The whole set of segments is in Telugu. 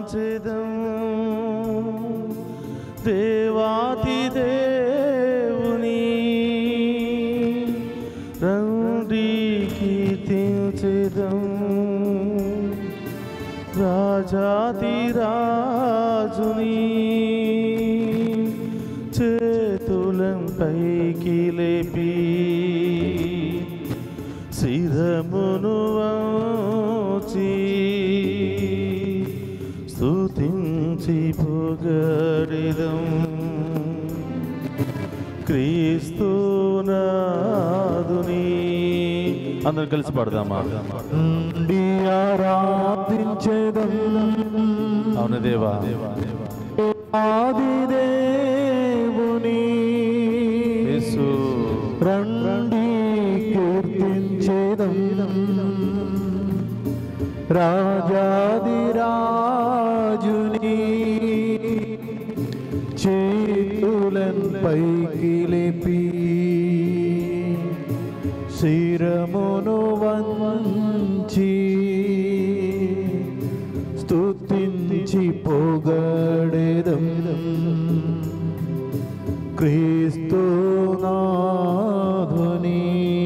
గాంచెదం దేవాతి దేవుని రండి కీర్తించెదం రాజాతి రాజుని చేతులం పైకి లేపి శిరమును వంచి స్తుతించి పొగడిదం క్రీస్తునాదుని అందరం కలిసి పడదామా నుండి ఆరాధించేదం అవును దేవా ఆది దేవుని యేసు రండి కీర్తించేదం రాజాది రాజుని చేతులన్ పైకి లేపి శిరమును వంచి స్తుతించి పొగడెదం క్రీస్తునాధుని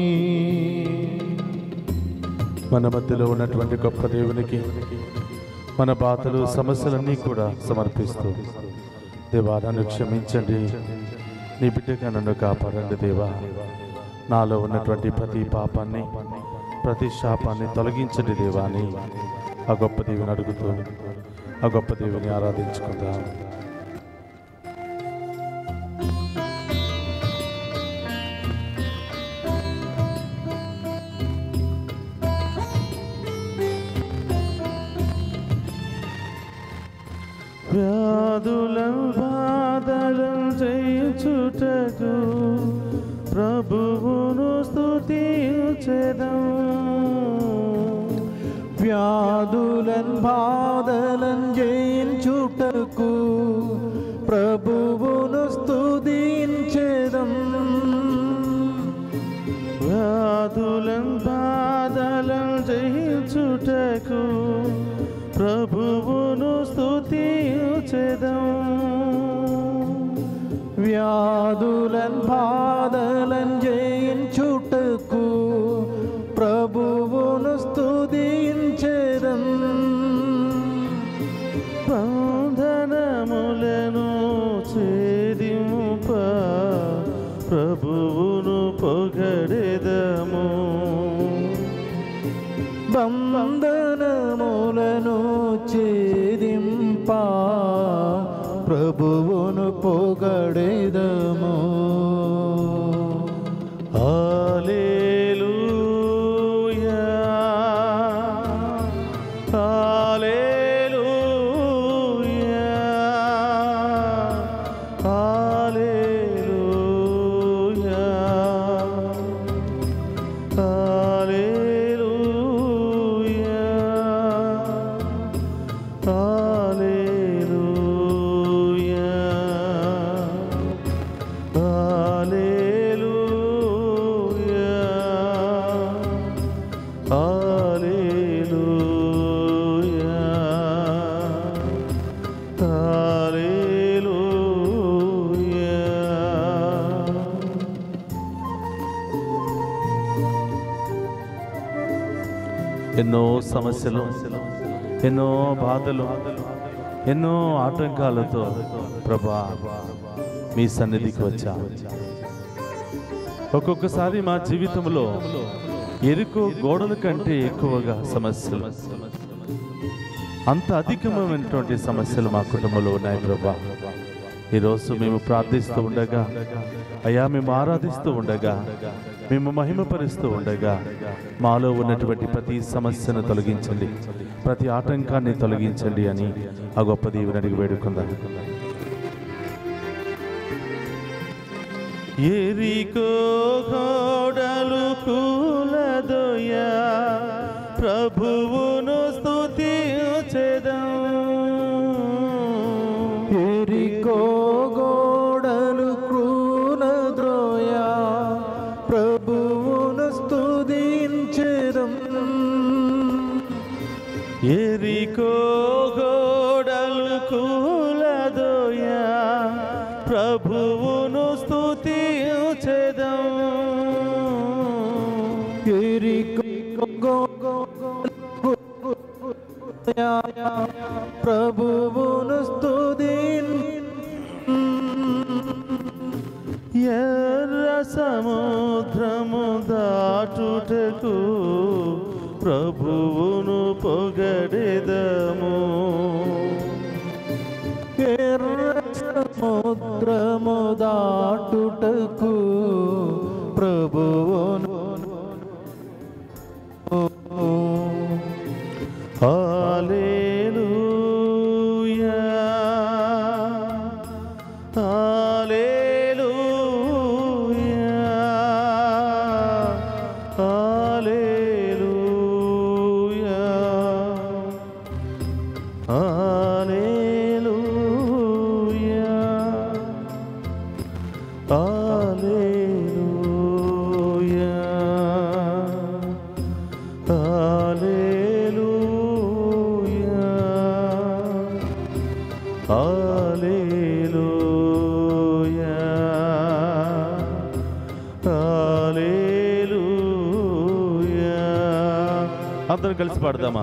మన మధ్యలో ఉన్నటువంటి గొప్ప దేవునికి మన బాధలు సమస్యలన్నీ కూడా సమర్పిస్తూ దేవా నన్ను క్షమించండి నీ బిడ్డగా నన్ను కాపాడండి దేవా నాలో ఉన్నటువంటి ప్రతి పాపాన్ని ప్రతి శాపాన్ని తొలగించండి దేవా అని ఆ గొప్ప దేవుని అడుగుతూ ఆ గొప్ప దేవుని ఆరాధించుకుందాం వ్యాధులం బాధలం చేయుచుటకు ప్రభువును స్తుతించెదం వ్యాధులన్ బాధలన్ జయించుటకు ప్రభువును స్తుతించెదం వ్యాధులం బాధలం జయించుటకు ప్రభువును స్తుతించెదం వ్యాధులన్ బాధలన్ జయించుటకు ప్రభువును స్తుతించెదం బంధనములను ఛేదింప ప్రభువును పొగడెదము బంధనములను ఛేదింప ప్రభువును పొగడెదము హల్లెలూయా హల్లెలూయా హల్లెలూయా హల్లెలూయా హల్లెలూయా హల్లెలూయా హల్లెలూయా హల్లెలూయా ఎన్నో సమస్యలు ఎన్నో బాధలు ఎన్నో ఆటంకాలతో ప్రభా మీ సన్నిధికి వచ్చా ఒక్కొక్కసారి మా జీవితంలో ఎరుకు గోడల కంటే ఎక్కువగా సమస్యలు అంత అధికమైనటువంటి సమస్యలు మా కుటుంబంలో ఉన్నాయి ప్రభా ఈరోజు మేము ప్రార్థిస్తూ ఉండగా అయా మేము ఆరాధిస్తూ ఉండగా మేము మహిమపరుస్తూ ఉండగా మాలో ఉన్నటువంటి ప్రతి సమస్యను తొలగించండి ప్రతి ఆటంకాన్ని తొలగించండి అని ఆ గొప్ప దేవుని అడిగి వేడుకుందాం ఎరికో గోడలు కూలదోయా ప్రభువును స్తుతించెదం ఎరికో గోడలు క్రూనద్రోయ ప్రభువును స్తుతించెదం ఎరికో గోడలు గోడలు కూలదోయ ప్రభువును స్తుతించెదం ఎరికో ప్రభువును స్తుతిన్ ఎర్ర సముద్రము దాటుటకు ప్రభువును పొగడెదము ఎర్ర సముద్రము దాటుటకు ప్రభువును హల్లెలూయా హల్లెలూయా హల్లెలూయా హల్లెలూయా హల్లెలూయా హల్లెలూయా హల్లెలూయా హల్లెలూయా అందరం కలిసి పాడదామా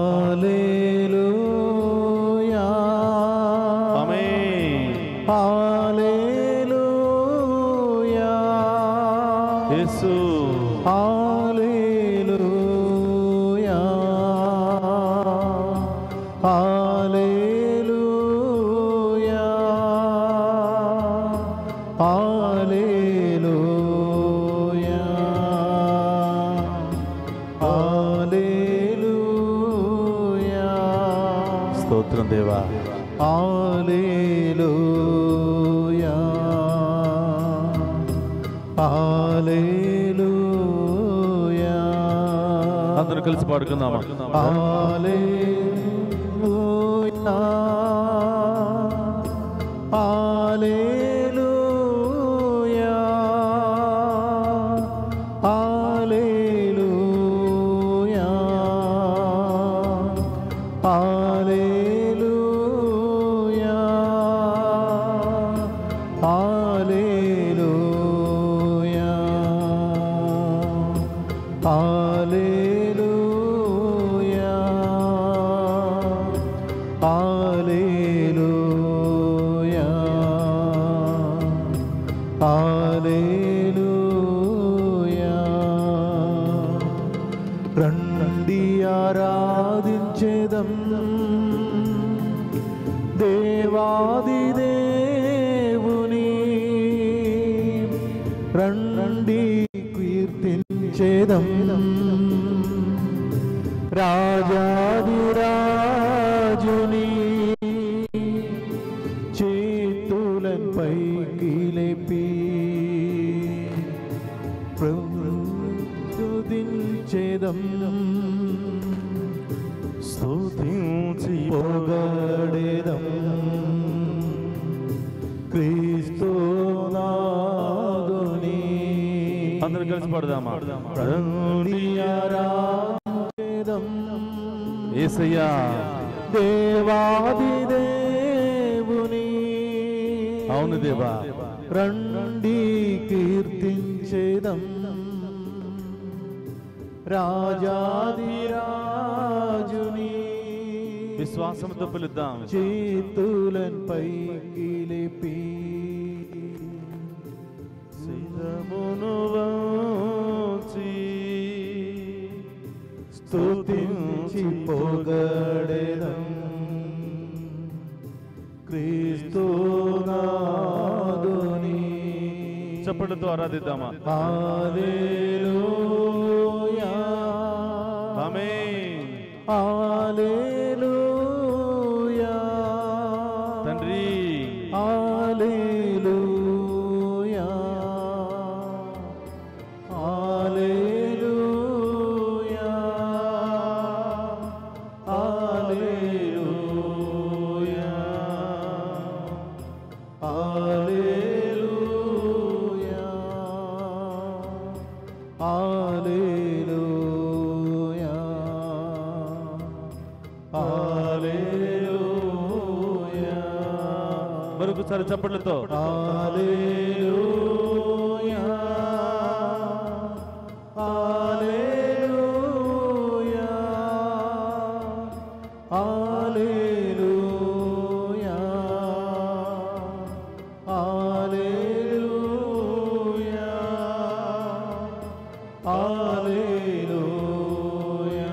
హల్లెలూయా ఆమేన్ హల్లెలూయా యేసు హల్లెలూయా హల్లెలూయా హల్లెలూయా హల్లెలూయా స్తోత్రం దేవా హల్లెలూయా హల్లెలూయా అందరం కలిసి పాడుకుందామా హల్లెలూయా హల్లెలూయా హల్లెలూయా హల్లెలూయా హల్లెలూయా హల్లెలూయా హల్లెలూయా హల్లెలూయా రండి ఆరాధించేదం దేవాది దేవుని రండి కీర్తించేదం రాజాది రాజుని చేతులన్ పైకి లేపి ప్రస్తుతించేదం స్తుతించి పొగడేదం క్రీస్తు నాదుని అందరం కలిసి పాడదామా రండి ఆరాధేదం ఏసయ్యా దేవాది దేవుని అవును దేవా రండి కీర్తించేదం రాజాది రాజుని విశ్వాసంతో పిలుద్దాం చేతులన్ పైకి లేపి శిరమును వంచి స్తుతించి పొగడెదం క్రీస్తు నాదుని చప్పటితో ఆరాధిద్దామా హల్లెలూయా ఆమేన్ హల్లెలూయా తండ్రి హల్లెలూయా హల్లెలూయా హల్లెలూయా హల్లెలూయా హల్లెలూయా హల్లెలూయా మరొకసారి చప్పట్లతో హల్లెలూయా హల్లెలూయా హల్లెలూయా హల్లెలూయా హల్లెలూయా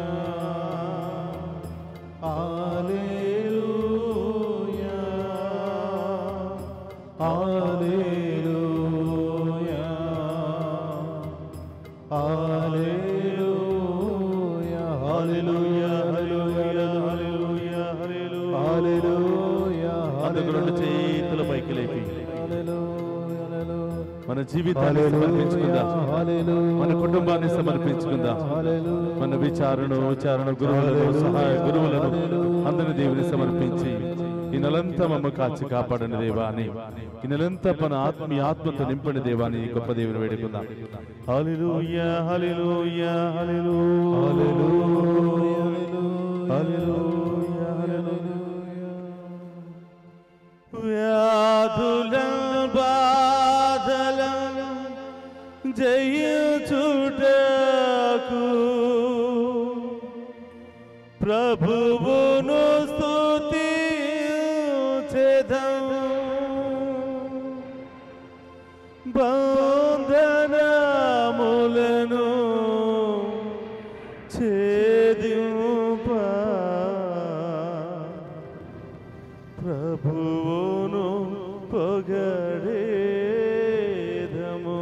హల్లెలూయా హల్లెలూయా హల్లెలూయా హల్లెలూయా హల్లెలూయా హల్లెలూయా హల్లెలూయా అందుకు రెండు చేతుల పైకి లేపి హల్లెలూయా హల్లెలూయా మన జీవితాన్ని సమర్పించుకుందాం మన కుటుంబాన్ని సమర్పించుకుందాం మన విచారణ విచారణ గురువులను సహాయ గురువులను అందరి దేవుని సమర్పించి ఈ నెలంతా మమ్మ కాచి కాపాడని దేవాని ఈ నెలంతా మన ఆత్మ మీ ఆత్మతో నింపని దేవాని ఈ గొప్ప దేవుని వేడుకుందాం హల్లెలూయా హల్లెలూయా హల్లెలూయా హల్లెలూయా హల్లెలూయా వ్యాధుల బాధల జయించుటకు ప్రభువును స్తుతి చేదం బంధనములను ఛేదింప ప్రభువును పొగడేదము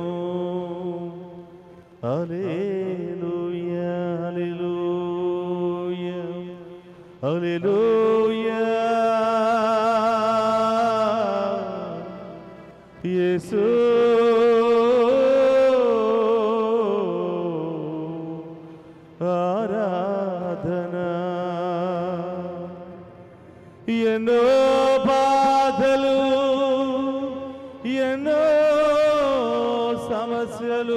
హల్లెలూయా హల్లెలూయా హల్లెలూయా యేసు ఆరాధన ఎన్నో బాధలు ఎన్నో సమస్యలు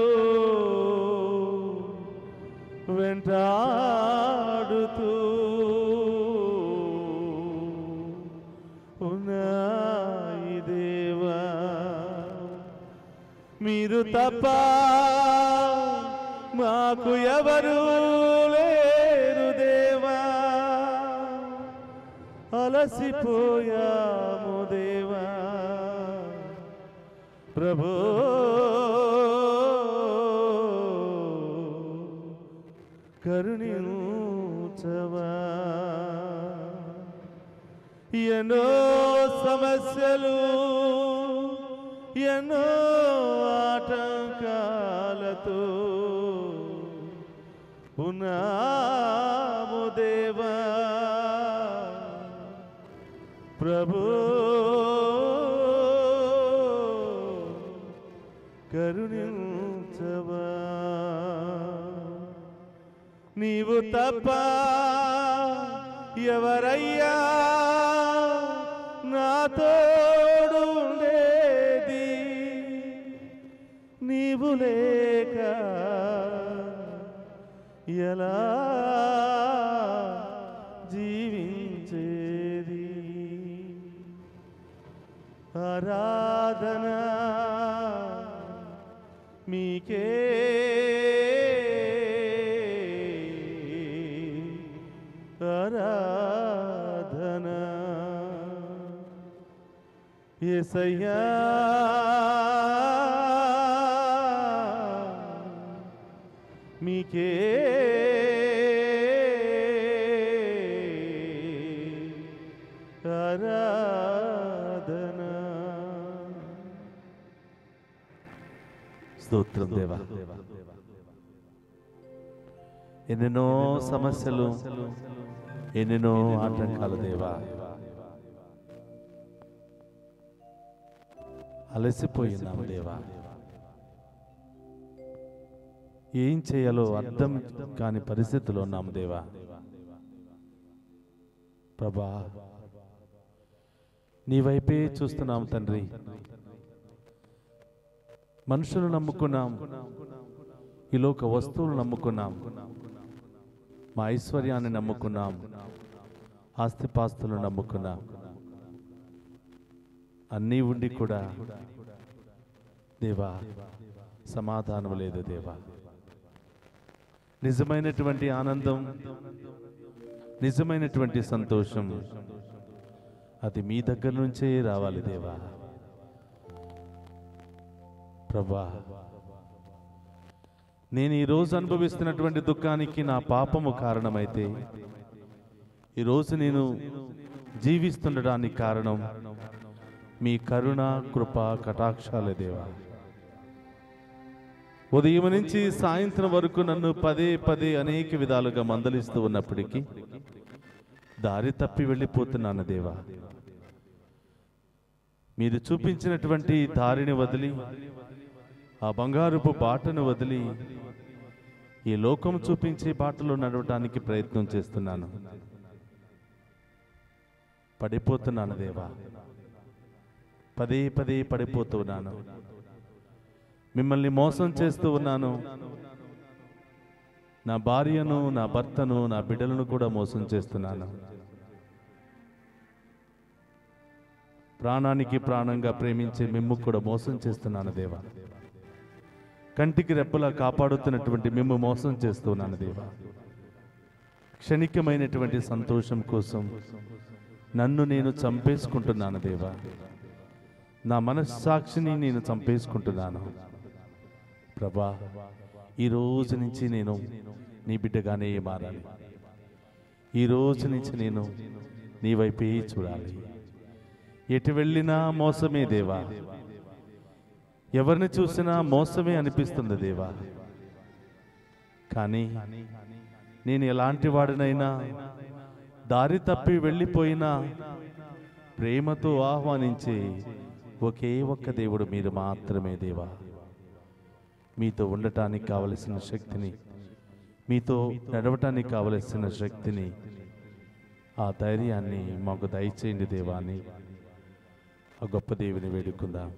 వెంటాడుతూ ఉన్నాయి దేవా మీరు తప్ప మాకు ఎవరు లేరు దేవా అలసిపోయాము దేవా ప్రభు కరుణించవా ఎన్నో సమస్యలు ఎన్నో ఆటంకాలతో ఉన్నాము దేవా ప్రభు కరుణించవా నీవు తప్ప ఎవరయ్యా నా తోడు ఉండేది నీవు లేక ఎలా జీవించేది ఆరాధన మీకే ఆరాధన ఏసయ్యా మీకే ఆరాధన స్తోత్రం దేవా ఎన్నెన్నో సమస్యలు ఎన్నెన్నో ఆటంకాలు దేవా అలసిపోయినాము దేవా ఏం చేయాలో అర్థం కాని పరిస్థితిలో ఉన్నాము దేవా ప్రభా నీ వైపే చూస్తున్నాం తండ్రి మనుషులు నమ్ముకున్నాం ఈ లోక వస్తువులు నమ్ముకున్నాం మా ఐశ్వర్యాన్ని నమ్ముకున్నాం ఆస్తిపాస్తులు నమ్ముకున్నాం అన్నీ ఉండి కూడా దేవా సమాధానం లేదు దేవా నిజమైనటువంటి ఆనందం నిజమైనటువంటి సంతోషం అది మీ దగ్గర నుంచే రావాలి దేవా ప్రభా నేను ఈరోజు అనుభవిస్తున్నటువంటి దుఃఖానికి నా పాపము కారణమైతే ఈరోజు నేను జీవిస్తుండడానికి కారణం మీ కరుణ కృప కటాక్షాలే దేవా ఉదయం నుంచి సాయంత్రం వరకు నన్ను పదే పదే అనేక విధాలుగా మందలిస్తూ ఉన్నప్పటికీ దారి తప్పి వెళ్ళిపోతున్నాను దేవా మీరు చూపించినటువంటి దారిని వదిలి ఆ బంగారుపు బాటను వదిలి ఈ లోకం చూపించే బాటలో నడవటానికి ప్రయత్నం చేస్తున్నాను పడిపోతున్నాను దేవా పదే పదే పడిపోతున్నాను మిమ్మల్ని మోసం చేస్తూ ఉన్నాను నా భార్యను నా భర్తను నా బిడ్డలను కూడా మోసం చేస్తున్నాను ప్రాణానికి ప్రాణంగా ప్రేమించే మిమ్ము కూడా మోసం చేస్తున్నాను దేవా కంటికి రెప్పలా కాపాడుతున్నటువంటి మిమ్ము మోసం చేస్తున్నాను దేవా క్షణికమైనటువంటి సంతోషం కోసం నన్ను నేను చంపేసుకుంటున్నాను దేవా నా మనస్సాక్షిని నేను చంపేసుకుంటున్నాను ప్రభా ఈ రోజు నుంచి నేను నీ బిడ్డగానే మారాలి ఈ రోజు నుంచి నేను నీ వైపే చూడాలి ఎటు వెళ్ళినా మోసమే దేవా ఎవరిని చూసినా మోసమే అనిపిస్తుంది దేవా కానీ నేను ఎలాంటి వాడినైనా దారి తప్పి వెళ్ళిపోయినా ప్రేమతో ఆహ్వానించే ఒకే ఒక్క దేవుడు మీరు మాత్రమే దేవా మీతో ఉండటానికి కావలసిన శక్తిని మీతో నడవటానికి కావలసిన శక్తిని ఆ ధైర్యాన్ని మాకు దయచేయండి దేవా అని ఆ గొప్ప దేవుని వేడుకుందాం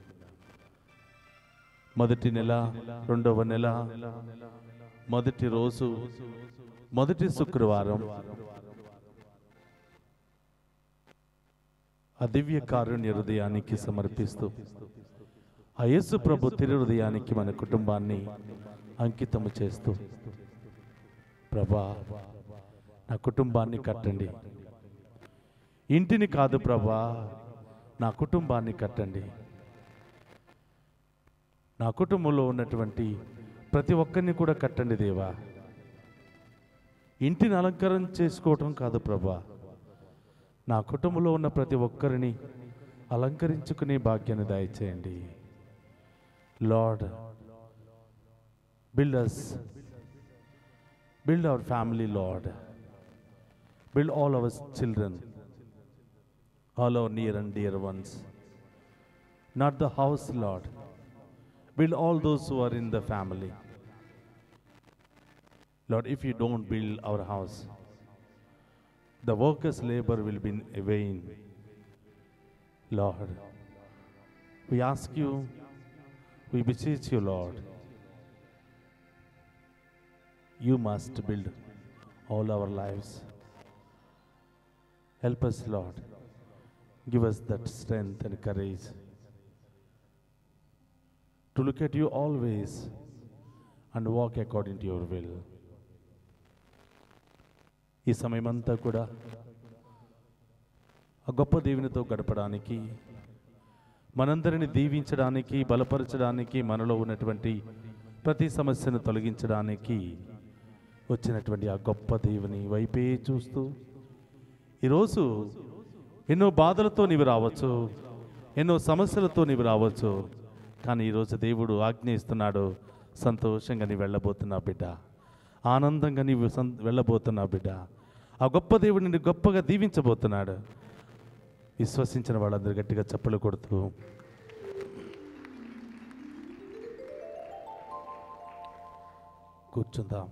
మొదటి నెల రెండవ నెల మొదటి రోజు మొదటి శుక్రవారం ఆ దివ్య కారుణ్య హృదయానికి సమర్పిస్తూ ఆ యేసు ప్రభు తిరు హృదయానికి మన కుటుంబాన్ని అంకితము చేస్తూ ప్రభా నా కుటుంబాన్ని కట్టండి ఇంటిని కాదు ప్రభా నా కుటుంబాన్ని కట్టండి నా కుటుంబంలో ఉన్నటువంటి ప్రతి ఒక్కరిని కూడా కట్టండి దేవా ఇంటిని అలంకరణ చేసుకోవటం కాదు ప్రభా నా కుటుంబంలో ఉన్న ప్రతి ఒక్కరిని అలంకరించుకునే భాగ్యాన్ని దయచేయండి Lord build us build our family Lord build all our children all our near and dear ones not the house Lord build all those who are in the family. Lord, if you don't build our house, the workers' labor will be in vain. Lord, we ask you, we beseech you, Lord, you must build all our lives. Help us, Lord. Give us that strength and courage to look at you always and walk according to your will. ఈ సమయమంతా కూడా ఆ గొప్ప దేవునితో గడపడానికి మనందరిని దీవించడానికి బలపరచడానికి మనలో ఉన్నటువంటి ప్రతి సమస్యను తొలగించడానికి వచ్చినటువంటి ఆ గొప్ప దేవుని వైపే చూస్తూ ఈరోజు ఎన్నో బాధలతో నీవు రావచ్చు ఎన్నో సమస్యలతో నీవు రావచ్చు కానీ ఈరోజు దేవుడు ఆజ్ఞ ఇస్తున్నాడు సంతోషంగా నీ వెళ్ళబోతున్నావు బిడ్డ ఆనందంగా నీవు సం వెళ్ళబోతున్నావు బిడ్డ ఆ గొప్ప దేవుడు నిన్ను గొప్పగా దీవించబోతున్నాడు విశ్వసించిన వాళ్ళందరూ గట్టిగా చప్పలు కొడుతూ కూర్చుందాం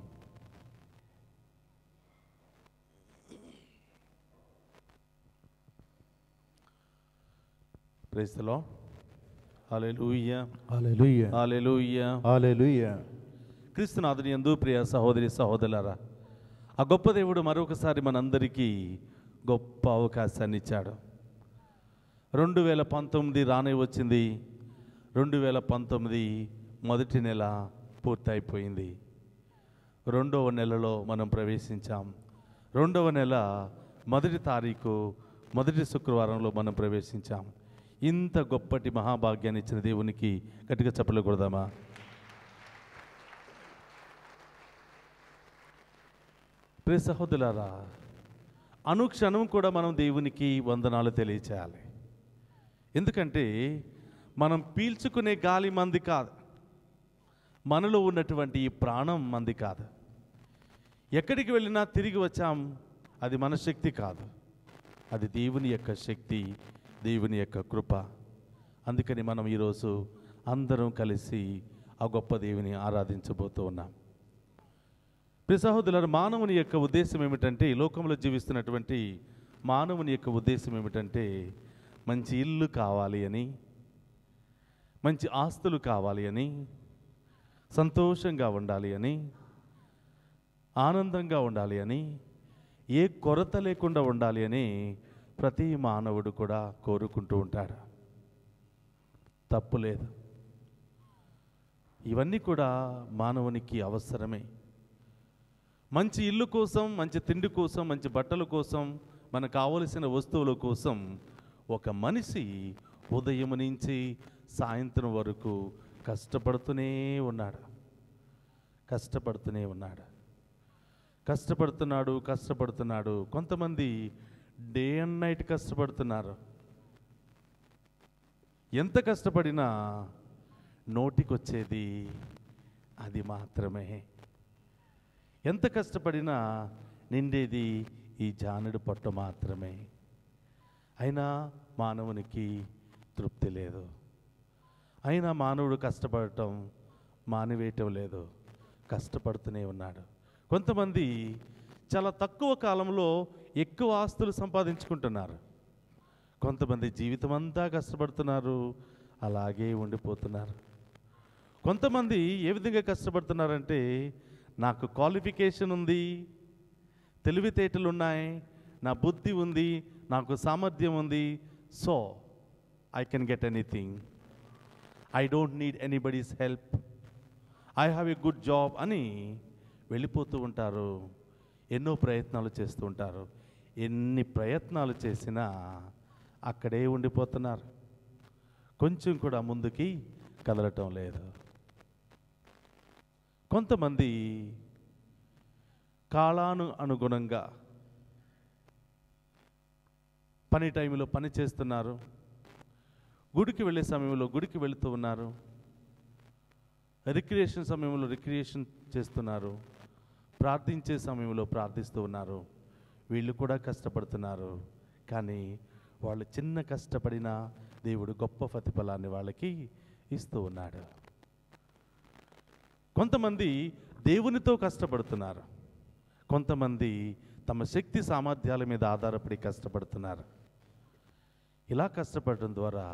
ప్రైస్తలో హల్లెలూయా హల్లెలూయా హల్లెలూయా హల్లెలూయా క్రీస్తునాథుని యందు ప్రియ సహోదరి సహోదరులారా ఆ గొప్ప దేవుడు మరొకసారి మనందరికీ గొప్ప అవకాశాన్ని ఇచ్చాడు రెండు వేల పంతొమ్మిది రానే వచ్చింది రెండు వేల పంతొమ్మిది మొదటి నెల పూర్తయిపోయింది రెండవ నెలలో మనం ప్రవేశించాం రెండవ నెల మొదటి తారీఖు మొదటి శుక్రవారంలో మనం ప్రవేశించాం ఇంత గొప్పటి మహాభాగ్యాన్ని ఇచ్చిన దేవునికి గట్టిగా చెప్పలు కొడదామా ప్రియ సహోదరులారా అనుక్షణం కూడా మనం దేవునికి వందనాలు తెలియచేయాలి ఎందుకంటే మనం పీల్చుకునే గాలి మంది కాదు మనలో ఉన్నటువంటి ఈ ప్రాణం మంది కాదు ఎక్కడికి వెళ్ళినా తిరిగి వచ్చాం అది మన శక్తి కాదు అది దేవుని యొక్క శక్తి దేవుని యొక్క కృప అందుకని మనం ఈరోజు అందరం కలిసి ఆ గొప్ప దేవుని ఆరాధించబోతూ ఉన్నాం ప్రియ సహోదరులారా మానవుని యొక్క ఉద్దేశం ఏమిటంటే ఈ లోకంలో జీవిస్తున్నటువంటి మానవుని యొక్క ఉద్దేశం ఏమిటంటే మంచి ఇల్లు కావాలి అని మంచి ఆస్తులు కావాలి అని సంతోషంగా ఉండాలి అని ఆనందంగా ఉండాలి అని ఏ కొరత లేకుండా ఉండాలి అని ప్రతి మానవుడు కూడా కోరుకుంటూ ఉంటాడు తప్పు లేదు ఇవన్నీ కూడా మానవునికి అవసరమే మంచి ఇల్లు కోసం మంచి తిండి కోసం మంచి బట్టల కోసం మనకు కావలసిన వస్తువుల కోసం ఒక మనిషి ఉదయం నుంచి సాయంత్రం వరకు కష్టపడుతూనే ఉన్నాడు కష్టపడుతూనే ఉన్నాడు కష్టపడుతున్నాడు కష్టపడుతున్నాడు కొంతమంది డే అండ్ నైట్ కష్టపడుతున్నారు ఎంత కష్టపడినా నోటికొచ్చేది అది మాత్రమే ఎంత కష్టపడినా నిండేది ఈ జానుడు పొట్ట మాత్రమే అయినా మానవునికి తృప్తి లేదు అయినా మానవుడు కష్టపడటం మానివేయటం లేదు కష్టపడుతూనే ఉన్నాడు కొంతమంది చాలా తక్కువ కాలంలో ఎక్కువ ఆస్తులు సంపాదించుకుంటున్నారు కొంతమంది జీవితం అంతా కష్టపడుతున్నారు అలాగే ఉండిపోతున్నారు కొంతమంది ఏ విధంగా కష్టపడుతున్నారంటే నాకు క్వాలిఫికేషన్ ఉంది తెలివితేటలు ఉన్నాయి నా బుద్ధి ఉంది నాకు సామర్థ్యం ఉంది so I can get anything I don't need anybody's help I have a good job అని వెళ్ళిపోతూ ఉంటారు ఎన్నో ప్రయత్నాలు చేస్తూ ఉంటారు ఎన్ని ప్రయత్నాలు చేసినా అక్కడే ఉండిపోతున్నారు కొంచెం కూడా ముందుకి కదలటం లేదు కొంతమంది కాలాను అనుగుణంగా పని టైంలో పని చేస్తున్నారు గుడికి వెళ్ళే సమయంలో గుడికి వెళుతూ ఉన్నారు రిక్రియేషన్ సమయంలో రిక్రియేషన్ చేస్తున్నారు ప్రార్థించే సమయంలో ప్రార్థిస్తూ ఉన్నారు వీళ్ళు కూడా కష్టపడుతున్నారు కానీ వాళ్ళు చిన్న కష్టపడినా దేవుడు గొప్ప ప్రతిఫలాన్ని వాళ్ళకి ఇస్తూ ఉన్నాడు కొంతమంది దేవునితో కష్టపడుతున్నారు కొంతమంది తమ శక్తి సామర్థ్యాల మీద ఆధారపడి కష్టపడుతున్నారు ఇలా కష్టపడడం ద్వారా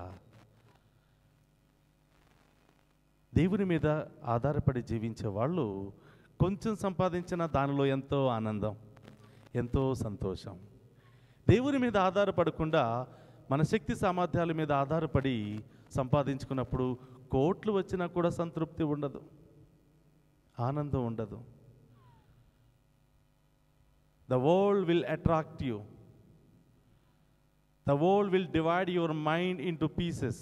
దేవుని మీద ఆధారపడి జీవించే వాళ్ళు కొంచెం సంపాదించిన దానిలో ఎంతో ఆనందం ఎంతో సంతోషం దేవుని మీద ఆధారపడకుండా మన శక్తి సామర్థ్యాల మీద ఆధారపడి సంపాదించుకున్నప్పుడు కోట్లు వచ్చినా కూడా సంతృప్తి ఉండదు ఆనందం ఉండదు the world will attract you the world will divide your mind into pieces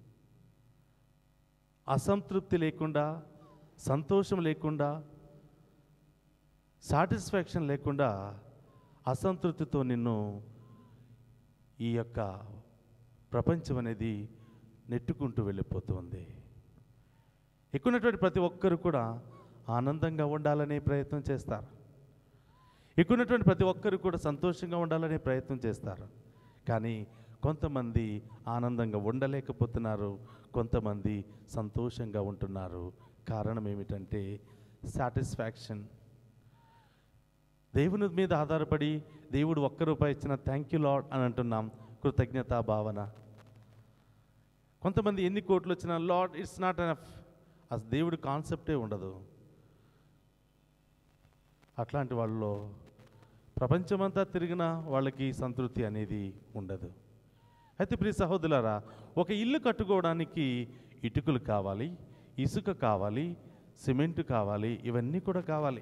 అసంతృప్తి లేకుండా సంతోషం లేకుండా సాటిస్ఫాక్షన్ లేకుండా అసంతృప్తితో నిన్ను ఈ యొక్క ప్రపంచం అనేది నెట్టుకుంటూ వెళ్ళిపోతుంది ఎక్కున్నటువంటి ప్రతి ఒక్కరు కూడా ఆనందంగా ఉండాలనే ప్రయత్నం చేస్తారు ఎక్కున్నటువంటి ప్రతి ఒక్కరు కూడా సంతోషంగా ఉండాలనే ప్రయత్నం చేస్తారు కానీ కొంతమంది ఆనందంగా ఉండలేకపోతున్నారు కొంతమంది సంతోషంగా ఉంటున్నారు కారణం ఏమిటంటే సాటిస్ఫాక్షన్ దేవుని మీద ఆధారపడి దేవుడు ఒక్క రూపాయి ఇచ్చిన థ్యాంక్ యూ లాడ్ అని అంటున్నాం కృతజ్ఞతా భావన కొంతమంది ఎన్ని కోట్లు వచ్చినా లాడ్ ఇట్స్ నాట్ ఎనఫ్ అసలు దేవుడి కాన్సెప్టే ఉండదు అట్లాంటి వాళ్ళలో ప్రపంచమంతా తిరిగినా వాళ్ళకి సంతృప్తి అనేది ఉండదు అయితే ప్రియ సహోదరులారా ఒక ఇల్లు కట్టుకోవడానికి ఇటుకలు కావాలి ఇసుక కావాలి సిమెంట్ కావాలి ఇవన్నీ కూడా కావాలి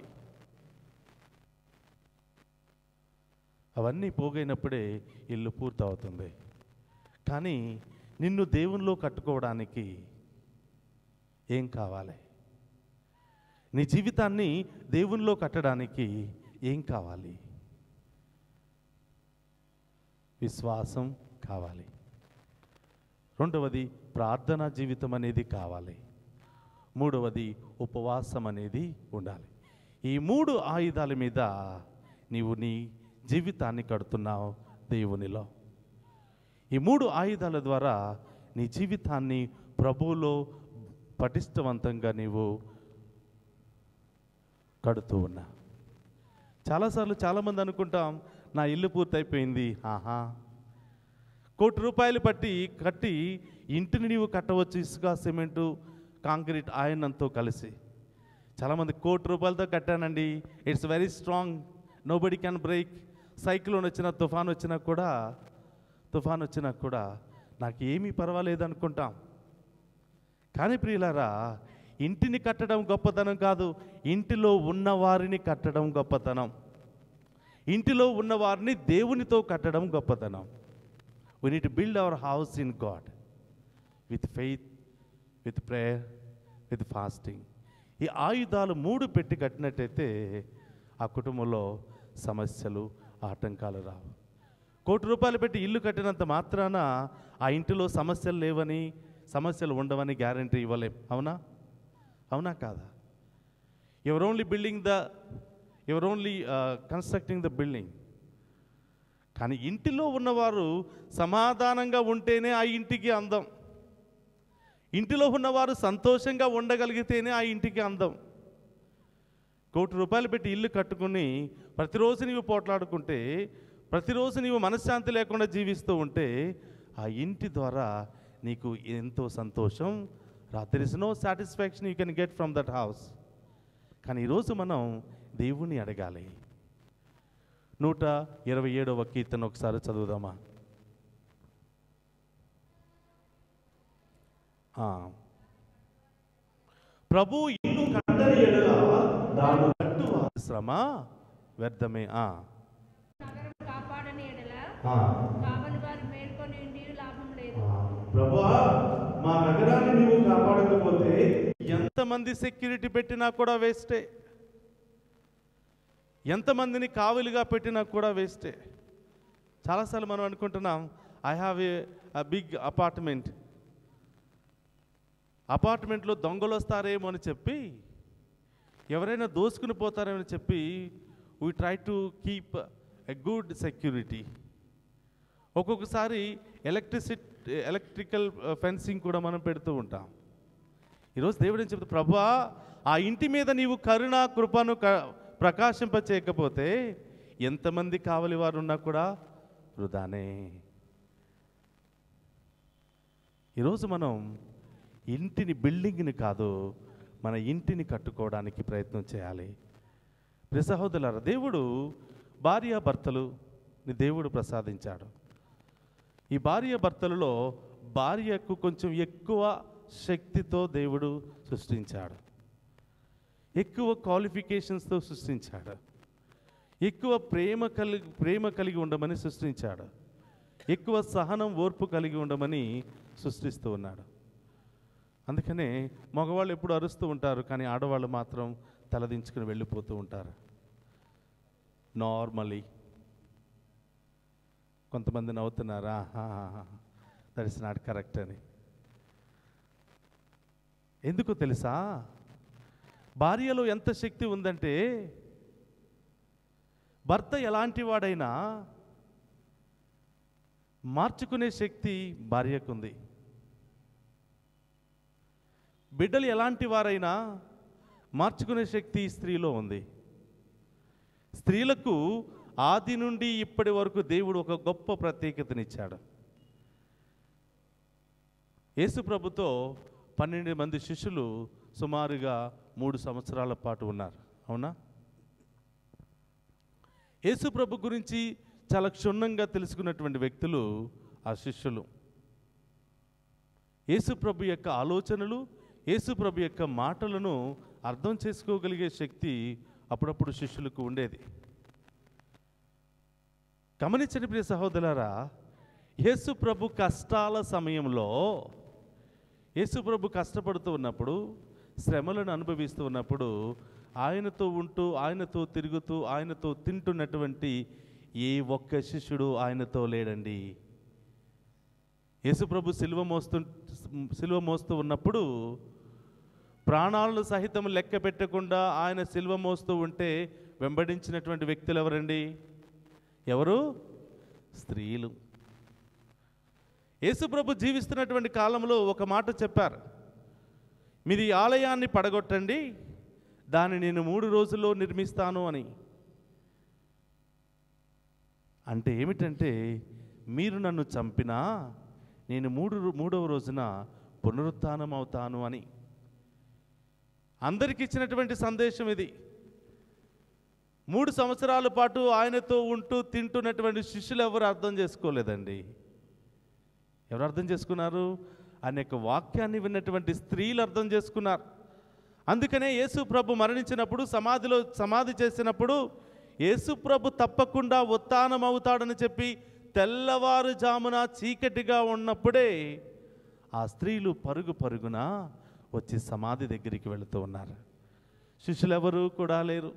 అవన్నీ పోగైనప్పుడే ఇల్లు పూర్తవుతుంది కానీ నిన్ను దేవునిలో కట్టుకోవడానికి ఏం కావాలి నీ జీవితాన్ని దేవునిలో కట్టడానికి ఏం కావాలి విశ్వాసం కావాలి రెండవది ప్రార్థనా జీవితం అనేది కావాలి మూడవది ఉపవాసం అనేది ఉండాలి ఈ మూడు ఆయుధాల మీద నీవు నీ జీవితాన్ని కడుతున్నావు దేవునిలో ఈ మూడు ఆయుధాల ద్వారా నీ జీవితాన్ని ప్రభువులో పటిష్టవంతంగా నీవు కడుతూ ఉన్నా చాలాసార్లు చాలామంది అనుకుంటాం నా ఇల్లు పూర్తయిపోయింది ఆహా కోటి రూపాయలు పట్టి కట్టి ఇంటిని నీవు కట్టవచ్చు ఇసుక సిమెంటు కాంక్రీట్ ఆయనంతో కలిసి చాలామంది కోటి రూపాయలతో కట్టానండి it's very strong nobody can break cyclone వచ్చినా తుఫాన్ వచ్చినా కూడా తుఫాన్ వచ్చినా కూడా నాకు ఏమీ పర్వాలేదు అనుకుంటాం కానీ ప్రియులారా ఇంటిని కట్టడం గొప్పతనం కాదు ఇంటిలో ఉన్నవారిని కట్టడం గొప్పతనం ఇంటిలో ఉన్నవారిని దేవునితో కట్టడం గొప్పతనం we need build our house in God with faith with prayer with fasting ఈ ఆయుధాలు మూడు పెట్టి కట్టినట్టయితే ఆ కుటుంబంలో సమస్యలు ఆటంకాలు రావు కోటి రూపాయలు పెట్టి ఇల్లు కట్టినంత మాత్రాన ఆ ఇంటిలో సమస్యలు లేవని సమస్యలు ఉండవని గ్యారంటీ ఇవ్వలేం అవునా అవునా కాదా ever only building the ever only constructing the building కానీ ఇంటిలో ఉన్నవారు సమాధానంగా ఉంటేనే ఆ ఇంటికి అందం ఇంటిలో ఉన్నవారు సంతోషంగా ఉండగలిగితేనే ఆ ఇంటికి అందం కోటి రూపాయలు పెట్టి ఇల్లు కట్టుకుని ప్రతిరోజు నీవు పోట్లాడుకుంటే ప్రతిరోజు నీవు మనశ్శాంతి లేకుండా జీవిస్తూ ఉంటే ఆ ఇంటి ద్వారా నీకు ఎంతో సంతోషం రా there is no satisfaction you can get from that house కానీ ఈరోజు మనం దేవుణ్ణి అడగాలి నూట ఇరవై ఏడవ కీర్తన ఒకసారి చదువుదామా ఆ. ప్రభు ఇల్లు కట్టని ఎడల దాని కట్టు శ్రమ వ్యర్థమే ఆ. నగరం కాపాడని ఎడల ఆ. కావలి వారు మేల్కొని ఉండి లాభం లేదు ప్రభువా మా నగరాన్ని నీవు కాపాడకపోతే ఎంతమంది సెక్యూరిటీ పెట్టినా కూడా వేస్టే ఎంతమందిని కావలిగా పెట్టినా కూడా వేస్టే చాలాసార్లు మనం అనుకుంటున్నాం I have a big apartment అపార్ట్మెంట్లో దొంగలు వస్తారేమో అని చెప్పి ఎవరైనా దోసుకుని పోతారేమో అని చెప్పి we try to keep a good security ఒక్కొక్కసారి ఎలక్ట్రిసిటీ ఎలక్ట్రికల్ ఫెన్సింగ్ కూడా మనం పెడుతూ ఉంటాం ఈరోజు దేవుడు ఏం చెప్తా ప్రభా ఆ ఇంటి మీద నీవు కరుణ కృపను క ప్రకాశింప చేయకపోతే ఎంతమంది కావలి వారు ఉన్నా కూడా వృధానే ఈరోజు మనం ఇంటిని బిల్డింగ్ని కాదు మన ఇంటిని కట్టుకోవడానికి ప్రయత్నం చేయాలి ప్రియ సహోదరులారా దేవుడు భార్య భర్తలు ని దేవుడు ప్రసాదించాడు ఈ భార్య భర్తలలో భార్యకు కొంచెం ఎక్కువ శక్తితో దేవుడు సృష్టించాడు ఎక్కువ క్వాలిఫికేషన్స్తో సృష్టించాడు ఎక్కువ ప్రేమ కలిగి ప్రేమ కలిగి ఉండమని సృష్టించాడు ఎక్కువ సహనం ఓర్పు కలిగి ఉండమని సృష్టిస్తూ ఉన్నాడు అందుకనే మగవాళ్ళు ఎప్పుడు అరుస్తూ ఉంటారు కానీ ఆడవాళ్ళు మాత్రం తలదించుకుని వెళ్ళిపోతూ ఉంటారు నార్మలీ కొంతమంది నవ్వుతున్నారా దట్ ఇస్ నాట్ కరెక్ట్ అని ఎందుకు తెలుసా భార్యలో ఎంత శక్తి ఉందంటే భర్త ఎలాంటి వాడైనా మార్చుకునే శక్తి భార్యకుంది బిడ్డలు ఎలాంటి వారైనా మార్చుకునే శక్తి స్త్రీలో ఉంది స్త్రీలకు ఆది నుండి ఇప్పటి వరకు దేవుడు ఒక గొప్ప ప్రత్యేకతనిచ్చాడు యేసు ప్రభుతో పన్నెండు మంది శిష్యులు సుమారుగా మూడు సంవత్సరాల పాటు ఉన్నారు అవునా యేసు ప్రభు గురించి చాలా క్షుణ్ణంగా తెలుసుకున్నటువంటి వ్యక్తులు ఆ శిష్యులు యేసు ప్రభు యొక్క ఆలోచనలు యేసు ప్రభు యొక్క మాటలను అర్థం చేసుకోగలిగే శక్తి అప్పుడప్పుడు శిష్యులకు ఉండేది గమనించండి ప్రియ సహోదరులారా యేసు ప్రభు కష్టాల సమయంలో యేసు ప్రభు కష్టపడుతూ ఉన్నప్పుడు శ్రమలను అనుభవిస్తూ ఉన్నప్పుడు ఆయనతో ఉంటూ ఆయనతో తిరుగుతూ ఆయనతో తింటున్నటువంటి ఏ ఒక్క శిష్యుడు ఆయనతో లేడండి యేసుప్రభు సిలువ మోస్తు సిలువ మోస్తూ ఉన్నప్పుడు ప్రాణాలను సహితం లెక్క పెట్టకుండా ఆయన సిలువ మోస్తూ ఉంటే వెంబడించినటువంటి వ్యక్తులు ఎవరండి ఎవరు స్త్రీలు యేసుప్రభు జీవిస్తున్నటువంటి కాలంలో ఒక మాట చెప్పారు మీది ఈ ఆలయాన్ని పడగొట్టండి దాన్ని నేను మూడు రోజుల్లో నిర్మిస్తాను అని అంటే ఏమిటంటే మీరు నన్ను చంపినా నేను మూడు రో- మూడవ రోజున పునరుత్థానం అవుతాను అని అందరికి ఇచ్చినటువంటి సందేశం ఇది మూడు సంవత్సరాల పాటు ఆయనతో ఉంటూ తింటున్నటువంటి శిష్యులు ఎవరు అర్థం చేసుకోలేదండి ఎవరు అర్థం చేసుకున్నారు ఆయన యొక్క వాక్యాన్ని విన్నటువంటి స్త్రీలు అర్థం చేసుకున్నారు అందుకనే యేసు ప్రభు మరణించినప్పుడు సమాధిలో సమాధి చేసినప్పుడు యేసు ప్రభు తప్పకుండా ఉత్థానం అవుతాడని చెప్పి తెల్లవారుజామున చీకటిగా ఉన్నప్పుడే ఆ స్త్రీలు పరుగు పరుగున వచ్చి సమాధి దగ్గరికి వెళుతూ ఉన్నారు శిష్యులు ఎవరు కూడా లేరు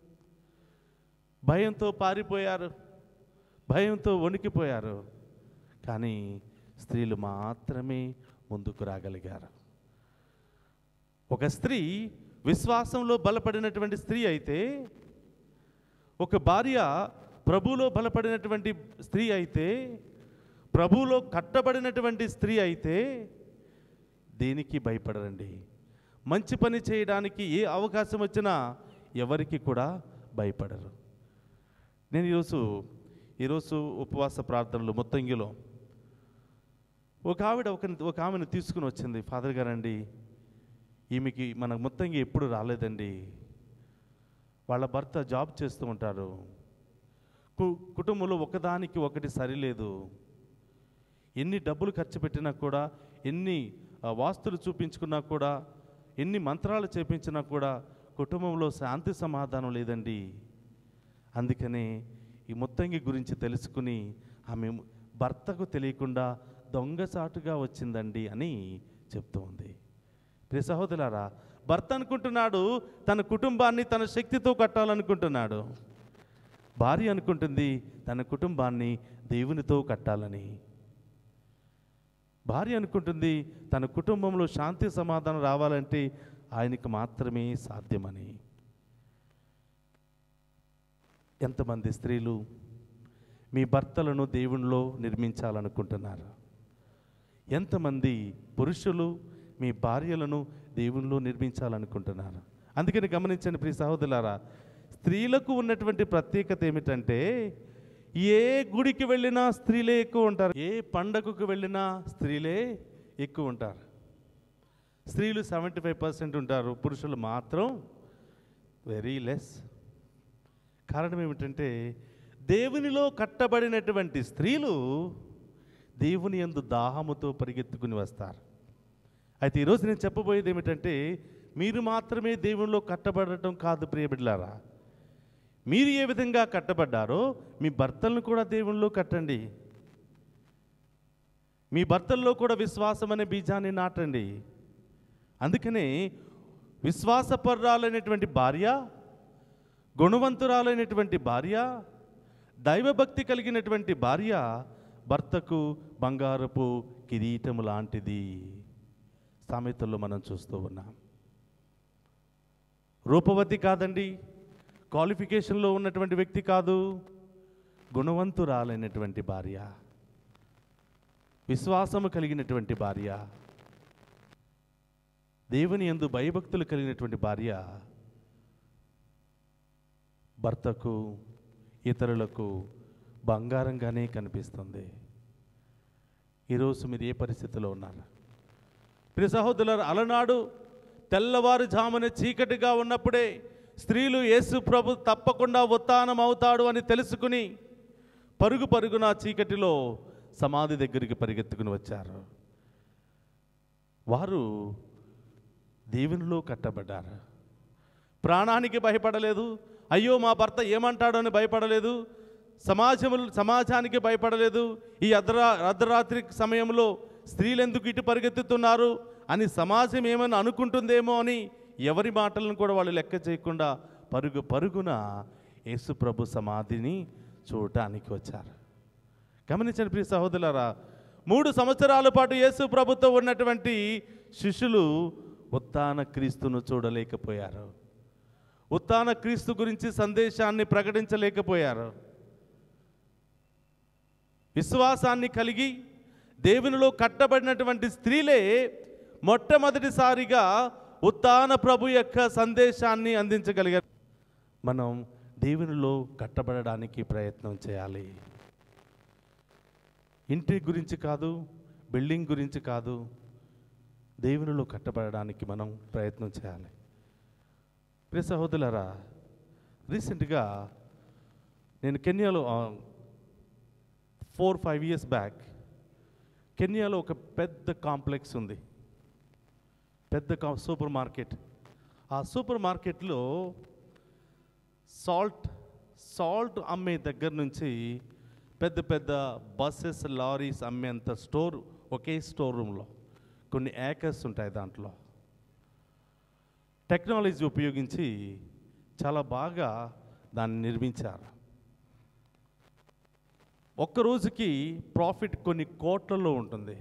భయంతో పారిపోయారు భయంతో వణికిపోయారు కానీ స్త్రీలు మాత్రమే ముందుకు రాగలిగారు ఒక స్త్రీ విశ్వాసంలో బలపడినటువంటి స్త్రీ అయితే ఒక భార్య ప్రభువులో బలపడినటువంటి స్త్రీ అయితే ప్రభువులో కట్టబడినటువంటి స్త్రీ అయితే దేనికి భయపడరండి మంచి పని చేయడానికి ఏ అవకాశం వచ్చినా ఎవరికి కూడా భయపడరు నేను ఈరోజు ఈరోజు ఉపవాస ప్రార్థనలు మొత్తంగిలో ఒక ఆవిడ ఒక ఒక ఆమెను తీసుకుని వచ్చింది ఫాదర్ గారండి ఈమెకి మన మొత్తంగా ఎప్పుడు రాలేదండి వాళ్ళ భర్త జాబ్ చేస్తూ ఉంటారు కు- కుటుంబంలో ఒకదానికి ఒకటి సరిలేదు ఎన్ని డబ్బులు ఖర్చు పెట్టినా కూడా ఎన్ని ఆ, వాస్తులు చూపించుకున్నా కూడా ఎన్ని మంత్రాలు చేపించినా కూడా కుటుంబంలో శాంతి సమాధానం లేదండి అందుకనే ఈ మొత్తంగి గురించి తెలుసుకుని ఆమె భర్తకు తెలియకుండా దొంగచాటుగా వచ్చిందండి అని చెప్తూ ఉంది ప్రియ సహోదరులారా భర్త అనుకుంటున్నాడు తన కుటుంబాన్ని తన శక్తితో కట్టాలనుకుంటున్నాడు భార్య అనుకుంటుంది తన కుటుంబాన్ని దేవునితో కట్టాలని భార్య అనుకుంటుంది తన కుటుంబంలో శాంతి సమాధానం రావాలంటే ఆయనకు మాత్రమే సాధ్యమని ఎంతమంది స్త్రీలు మీ భర్తలను దేవునిలో నిర్మించాలనుకుంటున్నారు ఎంతమంది పురుషులు మీ భార్యలను దేవునిలో నిర్మించాలనుకుంటున్నారు అందుకని గమనించండి ప్రియ సహోదరులారా స్త్రీలకు ఉన్నటువంటి ప్రత్యేకత ఏమిటంటే ఏ గుడికి వెళ్ళినా స్త్రీలే ఎక్కువ ఉంటారు ఏ పండగకు వెళ్ళినా స్త్రీలే ఎక్కువ ఉంటారు స్త్రీలు సెవెంటీ ఫైవ్ పర్సెంట్ ఉంటారు పురుషులు మాత్రం వెరీ లెస్ కారణం ఏమిటంటే దేవునిలో కట్టబడినటువంటి స్త్రీలు దేవుని యందు దాహముతో పరిగెత్తుకుని వస్తారు అయితే ఈరోజు నేను చెప్పబోయేది ఏమిటంటే మీరు మాత్రమే దేవునిలో కట్టబడటం కాదు ప్రియబిడ్లారా మీరు ఏ విధంగా కట్టబడ్డారో మీ భర్తలను కూడా దేవునిలో కట్టండి మీ భర్తల్లో కూడా విశ్వాసం అనే బీజాన్ని నాటండి అందుకనే విశ్వాసపర్రాలైనటువంటి భార్య గుణవంతురాలైనటువంటి భార్య దైవభక్తి కలిగినటువంటి భార్య భర్తకు బంగారపు కిరీటము లాంటిది సామెతల్లో మనం చూస్తూ ఉన్నాం రూపవతి కాదండి క్వాలిఫికేషన్లో ఉన్నటువంటి వ్యక్తి కాదు గుణవంతురాలైనటువంటి భార్య విశ్వాసము కలిగినటువంటి భార్య దేవుని యందు భయభక్తులు కలిగినటువంటి భార్య భర్తకు ఇతరులకు బంగారంగానే కనిపిస్తుంది ఈరోజు మీరు ఏ పరిస్థితిలో ఉన్నారు ప్రియ సహోదరులారు అలనాడు తెల్లవారుజామున చీకటిగా ఉన్నప్పుడే స్త్రీలు యేసు ప్రభు తప్పకుండా ఉత్థానం అవుతాడు అని తెలుసుకుని పరుగు పరుగున చీకటిలో సమాధి దగ్గరికి పరిగెత్తుకుని వచ్చారు వారు దేవునిలో కట్టబడ్డారు ప్రాణానికి భయపడలేదు అయ్యో మా భర్త ఏమంటాడో అని భయపడలేదు సమాజము సమాజానికి భయపడలేదు ఈ అర్ధరా అర్ధరాత్రి సమయంలో స్త్రీలు ఎందుకు ఇటు పరిగెత్తుతున్నారు అని సమాజం ఏమైనా అనుకుంటుందేమో అని ఎవరి మాటలను కూడా వాళ్ళు లెక్క చేయకుండా పరుగు పరుగున యేసు ప్రభు సమాధిని చూడటానికి వచ్చారు గమనించండి ప్రియ సహోదరులారా మూడు సంవత్సరాల పాటు యేసు ప్రభుతో ఉన్నటువంటి శిష్యులు ఉత్తాన క్రీస్తును చూడలేకపోయారు ఉత్తాన క్రీస్తు గురించి సందేశాన్ని ప్రకటించలేకపోయారు విశ్వాసాన్ని కలిగి దేవునిలో కట్టబడినటువంటి స్త్రీలే మొట్టమొదటిసారిగా ఉత్తాన ప్రభు యొక్క సందేశాన్ని అందించగలిగారు మనం దేవునిలో కట్టబడడానికి ప్రయత్నం చేయాలి ఇంటి గురించి కాదు బిల్డింగ్ గురించి కాదు దేవునిలో కట్టబడడానికి మనం ప్రయత్నం చేయాలి ప్రియ సహోదరులారా రీసెంట్గా నేను కెన్యాలో ఫోర్ ఫైవ్ ఇయర్స్ బ్యాక్ కెన్యాలో ఒక పెద్ద కాంప్లెక్స్ ఉంది పెద్ద కా సూపర్ మార్కెట్ ఆ సూపర్ మార్కెట్లో సాల్ట్ సాల్ట్ అమ్మే దగ్గర నుంచి పెద్ద పెద్ద బస్సెస్ లారీస్ అమ్మేంత స్టోర్ ఒకే స్టోర్ రూమ్లో కొన్ని ఏకర్స్ ఉంటాయి దాంట్లో టెక్నాలజీ ఉపయోగించి చాలా బాగా దాన్ని నిర్మించారు ఒక్క రోజుకి ప్రాఫిట్ కొన్ని కోట్లలో ఉంటుంది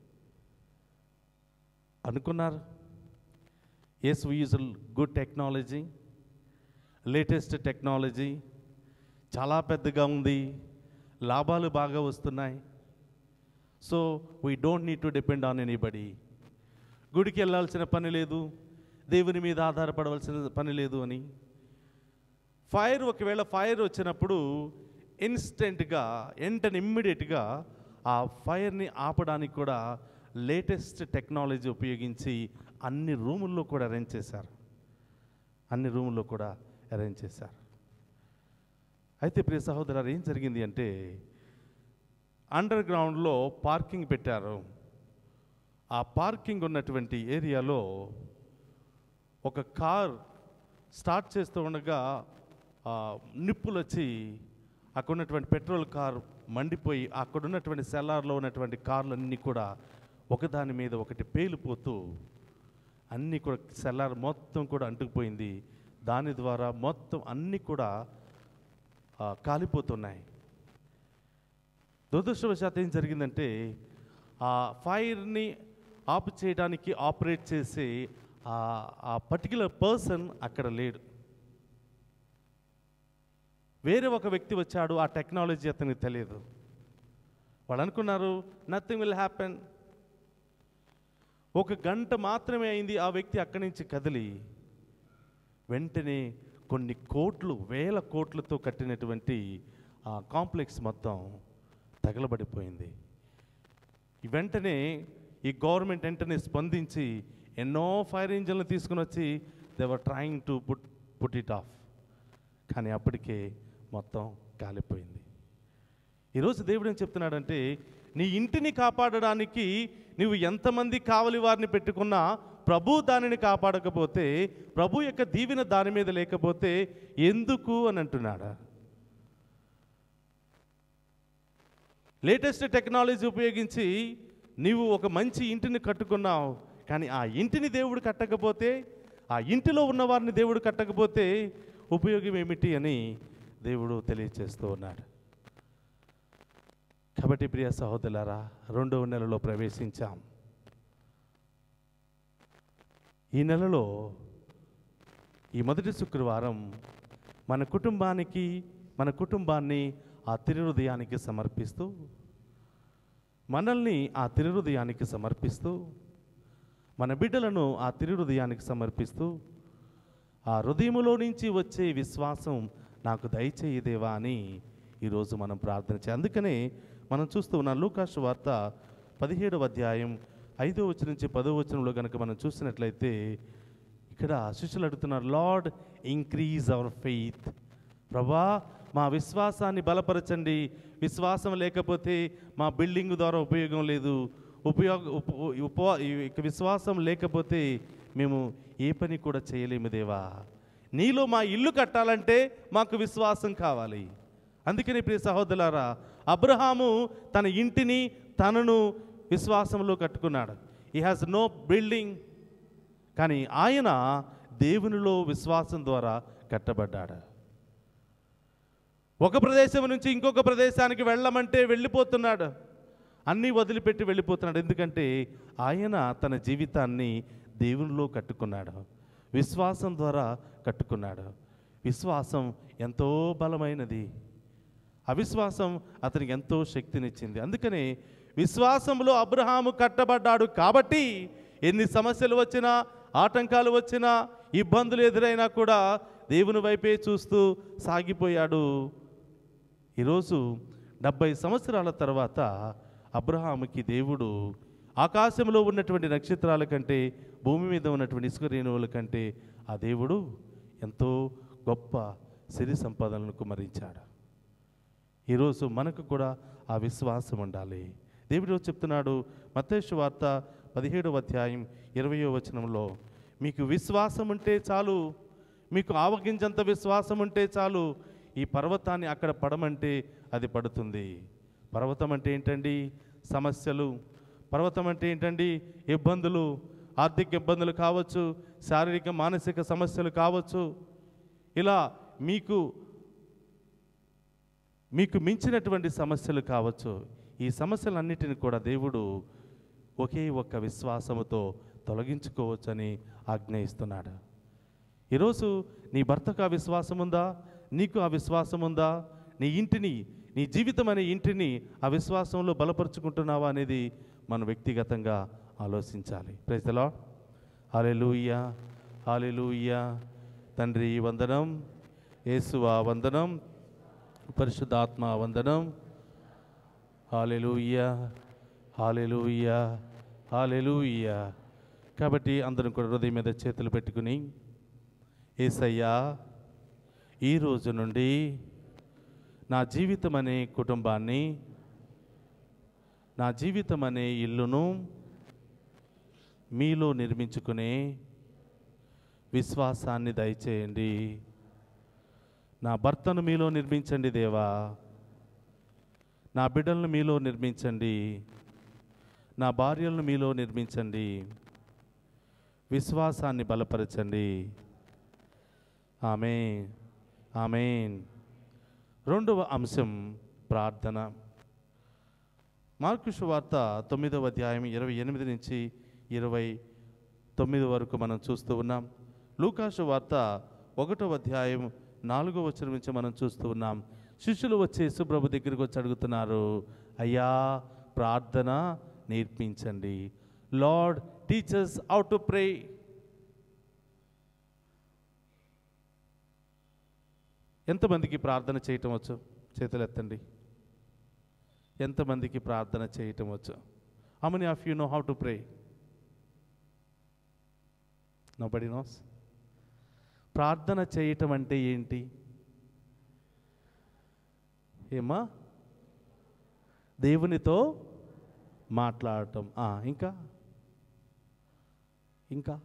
అనుకున్నారు yes we use good technology latest technology చాలా పెద్దగా ఉంది లాభాలు బాగా వస్తున్నాయి so we don't need to depend on anybody గుడికి వెళ్ళాల్సిన పని లేదు దేవుని మీద ఆధారపడవలసిన పని లేదు అని ఫైర్ ఒకవేళ ఫైర్ వచ్చినప్పుడు ఇన్స్టెంట్గా వెంటనే ఇమ్మీడియట్గా ఆ ఫైర్ని ఆపడానికి కూడా లేటెస్ట్ టెక్నాలజీ ఉపయోగించి అన్ని రూముల్లో కూడా అరేంజ్ చేశారు అన్ని రూముల్లో కూడా అరేంజ్ చేశారు అయితే ప్రియ సహోదరు ఏం జరిగింది అంటే అండర్ గ్రౌండ్లో పార్కింగ్ పెట్టారు ఆ పార్కింగ్ ఉన్నటువంటి ఏరియాలో ఒక కార్ స్టార్ట్ చేస్తూ ఉండగా ఆ, నిప్పులు వచ్చి అక్కడ ఉన్నటువంటి పెట్రోల్ కార్ మండిపోయి అక్కడ ఉన్నటువంటి సెల్లార్లో ఉన్నటువంటి కార్లు అన్నీ కూడా ఒకదాని మీద ఒకటి పేలిపోతూ అన్నీ కూడా సెల్లార్ మొత్తం కూడా అంటుకుపోయింది దాని ద్వారా మొత్తం అన్నీ కూడా ఆ, కాలిపోతున్నాయి దురదృష్టవశాత్తు ఏం జరిగిందంటే ఆ ఫైర్ని ఆపు చేయడానికి ఆపరేట్ చేసే ఆ ఆ పర్టికులర్ పర్సన్ అక్కడ లేడు వేరే ఒక వ్యక్తి వచ్చాడు ఆ టెక్నాలజీ అతనికి తెలియదు వాళ్ళు అనుకున్నారు నథింగ్ విల్ హ్యాపెన్ ఒక గంట మాత్రమే అయింది ఆ వ్యక్తి అక్కడి నుంచి కదిలి వెంటనే కొన్ని కోట్లు వేల కోట్లతో కట్టినటువంటి ఆ కాంప్లెక్స్ మొత్తం తగలబడిపోయింది ఈ వెంటనే ఈ గవర్నమెంట్ వెంటనే స్పందించి ఎన్నో ఫైర్ ఇంజన్లు తీసుకుని వచ్చి they were trying to put put it off కానీ అప్పటికే మొత్తం కాలిపోయింది ఈరోజు దేవుడు ఏం చెప్తున్నాడంటే నీ ఇంటిని కాపాడడానికి నువ్వు ఎంతమంది కావలి వారిని పెట్టుకున్నా ప్రభు దానిని కాపాడకపోతే ప్రభు యొక్క దీవెన దాని మీద లేకపోతే ఎందుకు అని అంటున్నాడా లేటెస్ట్ టెక్నాలజీ ఉపయోగించి నీవు ఒక మంచి ఇంటిని కట్టుకున్నావు కానీ ఆ ఇంటిని దేవుడు కట్టకపోతే ఆ ఇంటిలో ఉన్న వారిని దేవుడు కట్టకపోతే ఉపయోగం ఏమిటి అని దేవుడు తెలియచేస్తూ ఉన్నాడు కాబట్టి ప్రియ సహోదరులారా రెండవ నెలలో ప్రవేశించాం ఈ నెలలో ఈ మొదటి శుక్రవారం మన కుటుంబానికి మన కుటుంబాన్ని ఆ తిరుహృదయానికి సమర్పిస్తూ మనల్ని ఆ తిరుహృదయానికి సమర్పిస్తూ మన బిడ్డలను ఆ తిరుహృదయానికి సమర్పిస్తూ ఆ హృదయములో నుంచి వచ్చే విశ్వాసం నాకు దయచేయదేవా అని ఈరోజు మనం ప్రార్థన చేయాలి అందుకనే మనం చూస్తూ ఉన్న లూకాసు వార్త పదిహేడవ అధ్యాయం ఐదో వచ్చిన నుంచి పదో వచనంలో కనుక మనం చూసినట్లయితే ఇక్కడ శిష్యులు అడుగుతున్నారు లార్డ్ ఇంక్రీజ్ అవర్ ఫెయిత్ ప్రభా మా విశ్వాసాన్ని బలపరచండి విశ్వాసం లేకపోతే మా బిల్డింగ్ ద్వారా ఉపయోగం లేదు ఉపయోగ ఉప- ఉప ఇక విశ్వాసం లేకపోతే మేము ఏ పని కూడా చేయలేము దేవా నీలో మా ఇల్లు కట్టాలంటే మాకు విశ్వాసం కావాలి అందుకని ప్రియ సహోదరులారా అబ్రహాము తన ఇంటిని తనను విశ్వాసంలో కట్టుకున్నాడు ఈ హ్యాస్ నో బిల్డింగ్ కానీ ఆయన దేవునిలో విశ్వాసం ద్వారా కట్టబడ్డాడు ఒక ప్రదేశం నుంచి ఇంకొక ప్రదేశానికి వెళ్ళమంటే వెళ్ళిపోతున్నాడు అన్నీ వదిలిపెట్టి వెళ్ళిపోతున్నాడు ఎందుకంటే ఆయన తన జీవితాన్ని దేవునిలో కట్టుకున్నాడు విశ్వాసం ద్వారా కట్టుకున్నాడు విశ్వాసం ఎంతో బలమైనది అవిశ్వాసం అతనికి ఎంతో శక్తినిచ్చింది అందుకనే విశ్వాసంలో అబ్రహాము కట్టబడ్డాడు కాబట్టి ఎన్ని సమస్యలు వచ్చినా ఆటంకాలు వచ్చినా ఇబ్బందులు ఎదురైనా కూడా దేవుని వైపే చూస్తూ సాగిపోయాడు ఈరోజు డెబ్బై సంవత్సరాల తర్వాత అబ్రహాముకి దేవుడు ఆకాశంలో ఉన్నటువంటి నక్షత్రాల కంటే భూమి మీద ఉన్నటువంటి ఇసుక రేణువుల కంటే ఆ దేవుడు ఎంతో గొప్ప సిరి సంపదలను కుమరించాడు ఈరోజు మనకు కూడా ఆ విశ్వాసం ఉండాలి దేవుడు చెప్తున్నాడు మత్తేసు వార్త పదిహేడవ అధ్యాయం ఇరవయో వచనంలో మీకు విశ్వాసం ఉంటే చాలు మీకు ఆవగించంత విశ్వాసం ఉంటే చాలు ఈ పర్వతాన్ని అక్కడ పడమంటే అది పడుతుంది పర్వతం అంటే ఏంటండి సమస్యలు పర్వతం అంటే ఏంటండి ఇబ్బందులు ఆర్థిక ఇబ్బందులు కావచ్చు శారీరక మానసిక సమస్యలు కావచ్చు ఇలా మీకు మీకు మించినటువంటి సమస్యలు కావచ్చు ఈ సమస్యలన్నిటిని కూడా దేవుడు ఒకే ఒక్క విశ్వాసముతో తొలగించుకోవచ్చని ఆజ్ఞయిస్తున్నాడు ఈరోజు నీ భర్తకు ఆ విశ్వాసం ఉందా నీకు ఆ విశ్వాసం ఉందా నీ ఇంటిని నీ జీవితం అనే ఇంటిని ఆ విశ్వాసంలో బలపరుచుకుంటున్నావా అనేది మనం వ్యక్తిగతంగా ఆలోచించాలి ప్రజలో హాలెలూయా హాలెలూయా తండ్రి వందనం యేసువా వందనం పరిశుద్ధాత్మ వందనం హాలెలూయా హాలెలూయా హాలెలూయా కాబట్టి అందరం కూడా హృదయం మీద చేతులు పెట్టుకుని ఏసయ్యా ఈ రోజు నుండి నా జీవితం అనే కుటుంబాన్ని నా జీవితం అనే ఇల్లును మీలో నిర్మించుకునే విశ్వాసాన్ని దయచేయండి నా భర్తను మీలో నిర్మించండి దేవా నా బిడ్డలను మీలో నిర్మించండి నా భార్యలను మీలో నిర్మించండి విశ్వాసాన్ని బలపరచండి ఆమె ఆమెన్ రెండవ అంశం ప్రార్థన మార్కు వార్త తొమ్మిదవ అధ్యాయం ఇరవై ఎనిమిది నుంచి ఇరవై తొమ్మిది వరకు మనం చూస్తూ ఉన్నాం లూకాసు వార్త ఒకటవ అధ్యాయం నాలుగో వచ్చిన నుంచి మనం చూస్తూ ఉన్నాం శిష్యులు వచ్చి యేసుప్రభు దగ్గరికి వచ్చి అడుగుతున్నారు అయ్యా ప్రార్థన నేర్పించండి Lord teach us how to pray ఎంతమందికి ప్రార్థన చేయటం వచ్చు చేతులు ఎత్తండి ఎంతమందికి ప్రార్థన చేయటం వచ్చు how many of you know how to pray nobody knows ప్రార్థన చేయటం అంటే ఏంటి ఏమా దేవునితో మాట్లాడటం ఆ, ఇంకా ఇంకా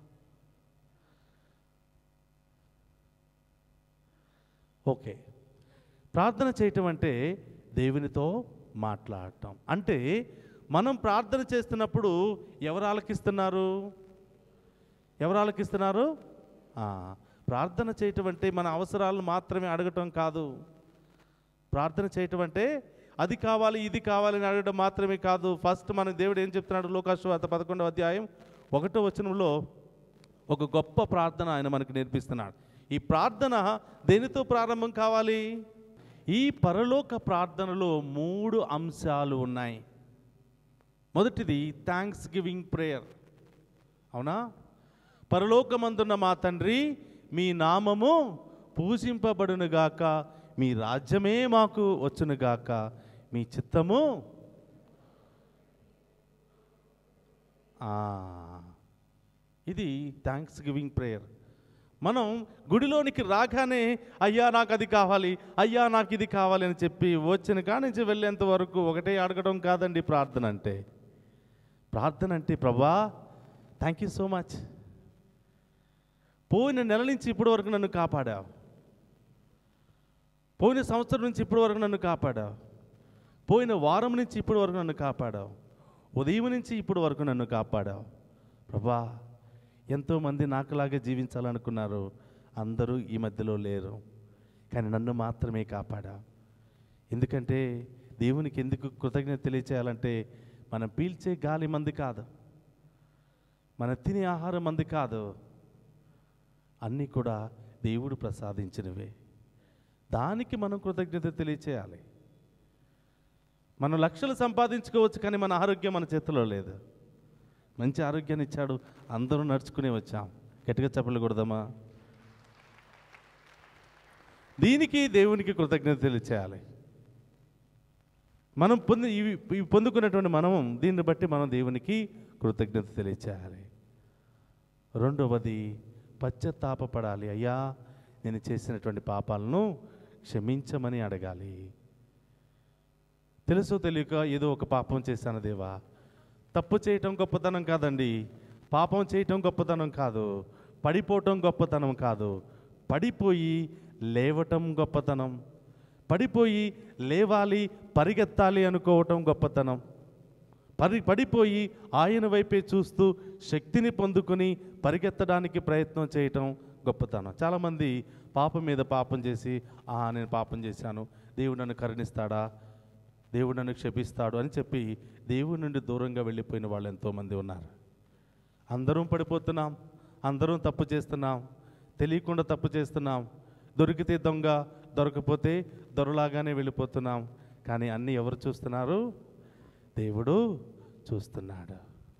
ఓకే ప్రార్థన చేయటం అంటే దేవునితో మాట్లాడటం అంటే మనం ప్రార్థన చేస్తున్నప్పుడు ఎవరు ఆలకిస్తున్నారు ఎవరు ఆలకిస్తున్నారు ఆ, ప్రార్థన చేయటం అంటే మన అవసరాలను మాత్రమే అడగటం కాదు ప్రార్థన చేయటం అంటే అది కావాలి ఇది కావాలని అడగడం మాత్రమే కాదు ఫస్ట్ మన దేవుడు ఏం చెప్తున్నాడు లోకాశ్వాత పదకొండవ అధ్యాయం ఒకటో వచనంలో ఒక గొప్ప ప్రార్థన ఆయన మనకు నేర్పిస్తున్నాడు ఈ ప్రార్థన దేనితో ప్రారంభం కావాలి ఈ పరలోక ప్రార్థనలో మూడు అంశాలు ఉన్నాయి మొదటిది థ్యాంక్స్ గివింగ్ ప్రేయర్ అవునా పరలోకమందున్న మా తండ్రి మీ నామము పూజింపబడునుగాక మీ రాజ్యమే మాకు వచ్చునుగాక మీ చిత్తము ఆ, ఇది థ్యాంక్స్ గివింగ్ ప్రేయర్ మనం గుడిలోనికి రాగానే అయ్యా నాకు అది కావాలి అయ్యా నాకు ఇది కావాలి అని చెప్పి వచ్చిన కాడి నుంచి వెళ్ళేంత వరకు ఒకటే అడగడం కాదండి ప్రార్థన అంటే ప్రార్థన అంటే ప్రభా థ్యాంక్ యూ సో మచ్ పోయిన నెల నుంచి ఇప్పటి వరకు నన్ను కాపాడావు పోయిన సంవత్సరం నుంచి ఇప్పటి వరకు నన్ను కాపాడావు పోయిన వారం నుంచి ఇప్పటి వరకు నన్ను కాపాడావు ఉదయం నుంచి ఇప్పటి వరకు నన్ను కాపాడావు ప్రభా ఎంతోమంది నాకులాగే జీవించాలనుకున్నారు అందరూ ఈ మధ్యలో లేరు కానీ నన్ను మాత్రమే కాపాడావు ఎందుకంటే దేవునికి ఎందుకు కృతజ్ఞత తెలియచేయాలంటే మనం పీల్చే గాలి మంది కాదు మన తినే ఆహారం మంది కాదు అన్నీ కూడా దేవుడు ప్రసాదించినవే దానికి మనం కృతజ్ఞత తెలియచేయాలి మనం లక్షలు సంపాదించుకోవచ్చు కానీ మన ఆరోగ్యం మన చేతిలో లేదు మంచి ఆరోగ్యాన్ని ఇచ్చాడు అందరూ నడుచుకుని వచ్చాం గట్టిగా చెప్పలు కొడదామా దీనికి దేవునికి కృతజ్ఞత తెలియచేయాలి మనం పొంది ఇవి ఇవి పొందుకున్నటువంటి మనం దీన్ని బట్టి మనం దేవునికి కృతజ్ఞత తెలియచేయాలి రెండవది పశ్చాత్తాపపడాలి అయ్యా నేను చేసినటువంటి పాపాలను క్షమించమని అడగాలి తెలుసో తెలియక ఏదో ఒక పాపం చేశాను దేవా తప్పు చేయటం గొప్పతనం కాదండి పాపం చేయటం గొప్పతనం కాదు పడిపోవటం గొప్పతనం కాదు పడిపోయి లేవటం గొప్పతనం పడిపోయి లేవాలి పరిగెత్తాలి అనుకోవటం గొప్పతనం పరి పడిపోయి ఆయన వైపే చూస్తూ శక్తిని పొందుకొని పరిగెత్తడానికి ప్రయత్నం చేయటం గొప్పతనం చాలామంది పాపం మీద పాపం చేసి ఆ నేను పాపం చేశాను దేవుడు నన్ను కరుణిస్తాడా దేవుడు నన్ను క్షమిస్తాడు అని చెప్పి దేవుడి నుండి దూరంగా వెళ్ళిపోయిన వాళ్ళు ఎంతోమంది ఉన్నారు అందరం పడిపోతున్నాం అందరం తప్పు చేస్తున్నాం తెలియకుండా తప్పు చేస్తున్నాం దొరికితే దొంగ దొరకపోతే దొరలాగానే వెళ్ళిపోతున్నాం కానీ అన్నీ ఎవరు చూస్తున్నారు దేవుడు చూస్తున్నాడు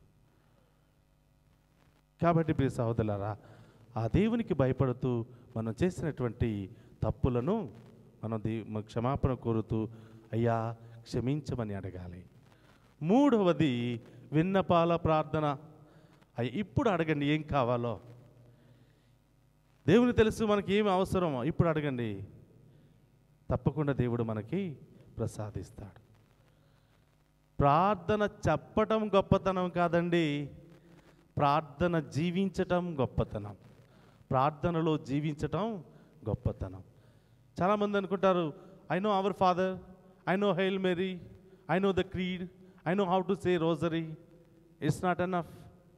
కాబట్టి ప్రియ సహోదరులారా ఆ దేవునికి భయపడుతూ మనం చేసినటువంటి తప్పులను మనం దే మన క్షమాపణ కోరుతూ అయ్యా క్షమించమని అడగాలి మూడవది విన్నపాల ప్రార్థన అయ్యా ఇప్పుడు అడగండి ఏం కావాలో దేవుని తెలుసు మనకి ఏమి అవసరమో ఇప్పుడు అడగండి తప్పకుండా దేవుడు మనకి ప్రసాదిస్తాడు ప్రార్థన చెప్పటం గొప్పతనం కాదండి ప్రార్థన జీవించటం గొప్పతనం ప్రార్థనలో జీవించటం గొప్పతనం చాలామంది అనుకుంటారు I know Our Father I know Hail Mary I know the Creed I know how to say rosary it's not enough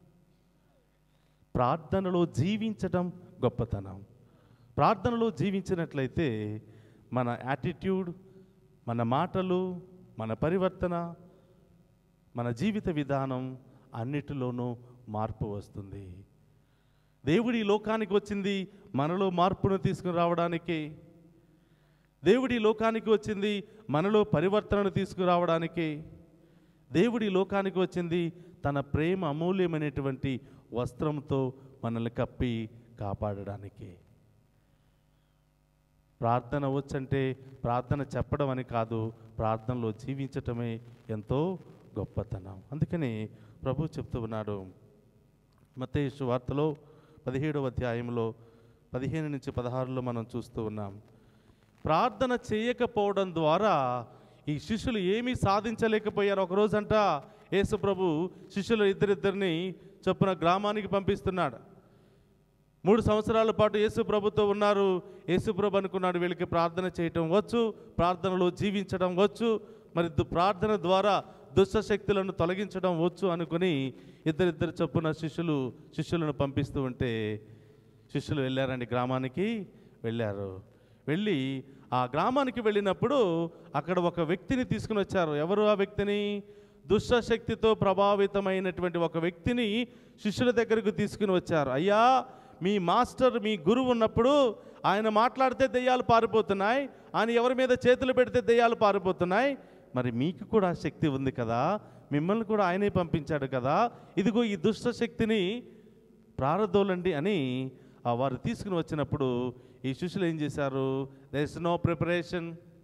ప్రార్థనలో జీవించటం గొప్పతనం ప్రార్థనలో జీవించినట్లయితే మన యాటిట్యూడ్ మన మాటలు మన పరివర్తన మన జీవిత విధానం అన్నిటిలోనూ మార్పు వస్తుంది దేవుడి ఈ లోకానికి వచ్చింది మనలో మార్పును తీసుకుని రావడానికి దేవుడి ఈ లోకానికి వచ్చింది మనలో పరివర్తనను తీసుకురావడానికి దేవుడి ఈ లోకానికి వచ్చింది తన ప్రేమ అమూల్యమైనటువంటి వస్త్రంతో మనల్ని కప్పి కాపాడడానికి ప్రార్థన వచ్చంటే ప్రార్థన చెప్పడం అని కాదు ప్రార్థనలో జీవించటమే ఎంతో గొప్పతనం అందుకని ప్రభు చెప్తూ ఉన్నాడు మత్తయి వార్తలో పదిహేడవ అధ్యాయంలో పదిహేను నుంచి పదహారులో మనం చూస్తూ ఉన్నాం ప్రార్థన చేయకపోవడం ద్వారా ఈ శిష్యులు ఏమీ సాధించలేకపోయారు ఒక రోజంట యేసు ప్రభు శిష్యులు ఇద్దరిద్దరిని చొప్పున గ్రామానికి పంపిస్తున్నాడు మూడు సంవత్సరాల పాటు యేసు ప్రభుతో ఉన్నారు యేసు ప్రభు అనుకున్నాడు వీళ్ళకి ప్రార్థన చేయటం వచ్చు ప్రార్థనలో జీవించడం వచ్చు మరి దు- ప్రార్థన ద్వారా దుష్ట శక్తులను తొలగించడం వచ్చు అనుకుని ఇద్దరిద్దరు చొప్పున శిష్యులు శిష్యులను పంపిస్తూ ఉంటే శిష్యులు వెళ్ళారండి గ్రామానికి వెళ్ళారు వెళ్ళి ఆ గ్రామానికి వెళ్ళినప్పుడు అక్కడ ఒక వ్యక్తిని తీసుకుని వచ్చారు ఎవరు ఆ వ్యక్తిని దుష్ట శక్తితో ప్రభావితమైనటువంటి ఒక వ్యక్తిని శిష్యుల దగ్గరకు తీసుకుని వచ్చారు అయ్యా మీ మాస్టర్ మీ గురువు ఉన్నప్పుడు ఆయన మాట్లాడితే దెయ్యాలు పారిపోతున్నాయి ఆయన ఎవరి మీద చేతులు పెడితే దెయ్యాలు పారిపోతున్నాయి మరి మీకు కూడా శక్తి ఉంది కదా మిమ్మల్ని కూడా ఆయనే పంపించాడు కదా ఇదిగో ఈ దుష్ట శక్తిని ప్రారదోలండి అని ఆ వారు తీసుకుని వచ్చినప్పుడు ఈ శిష్యులు ఏం చేశారు దర్ ఇస్ నో ప్రిపరేషన్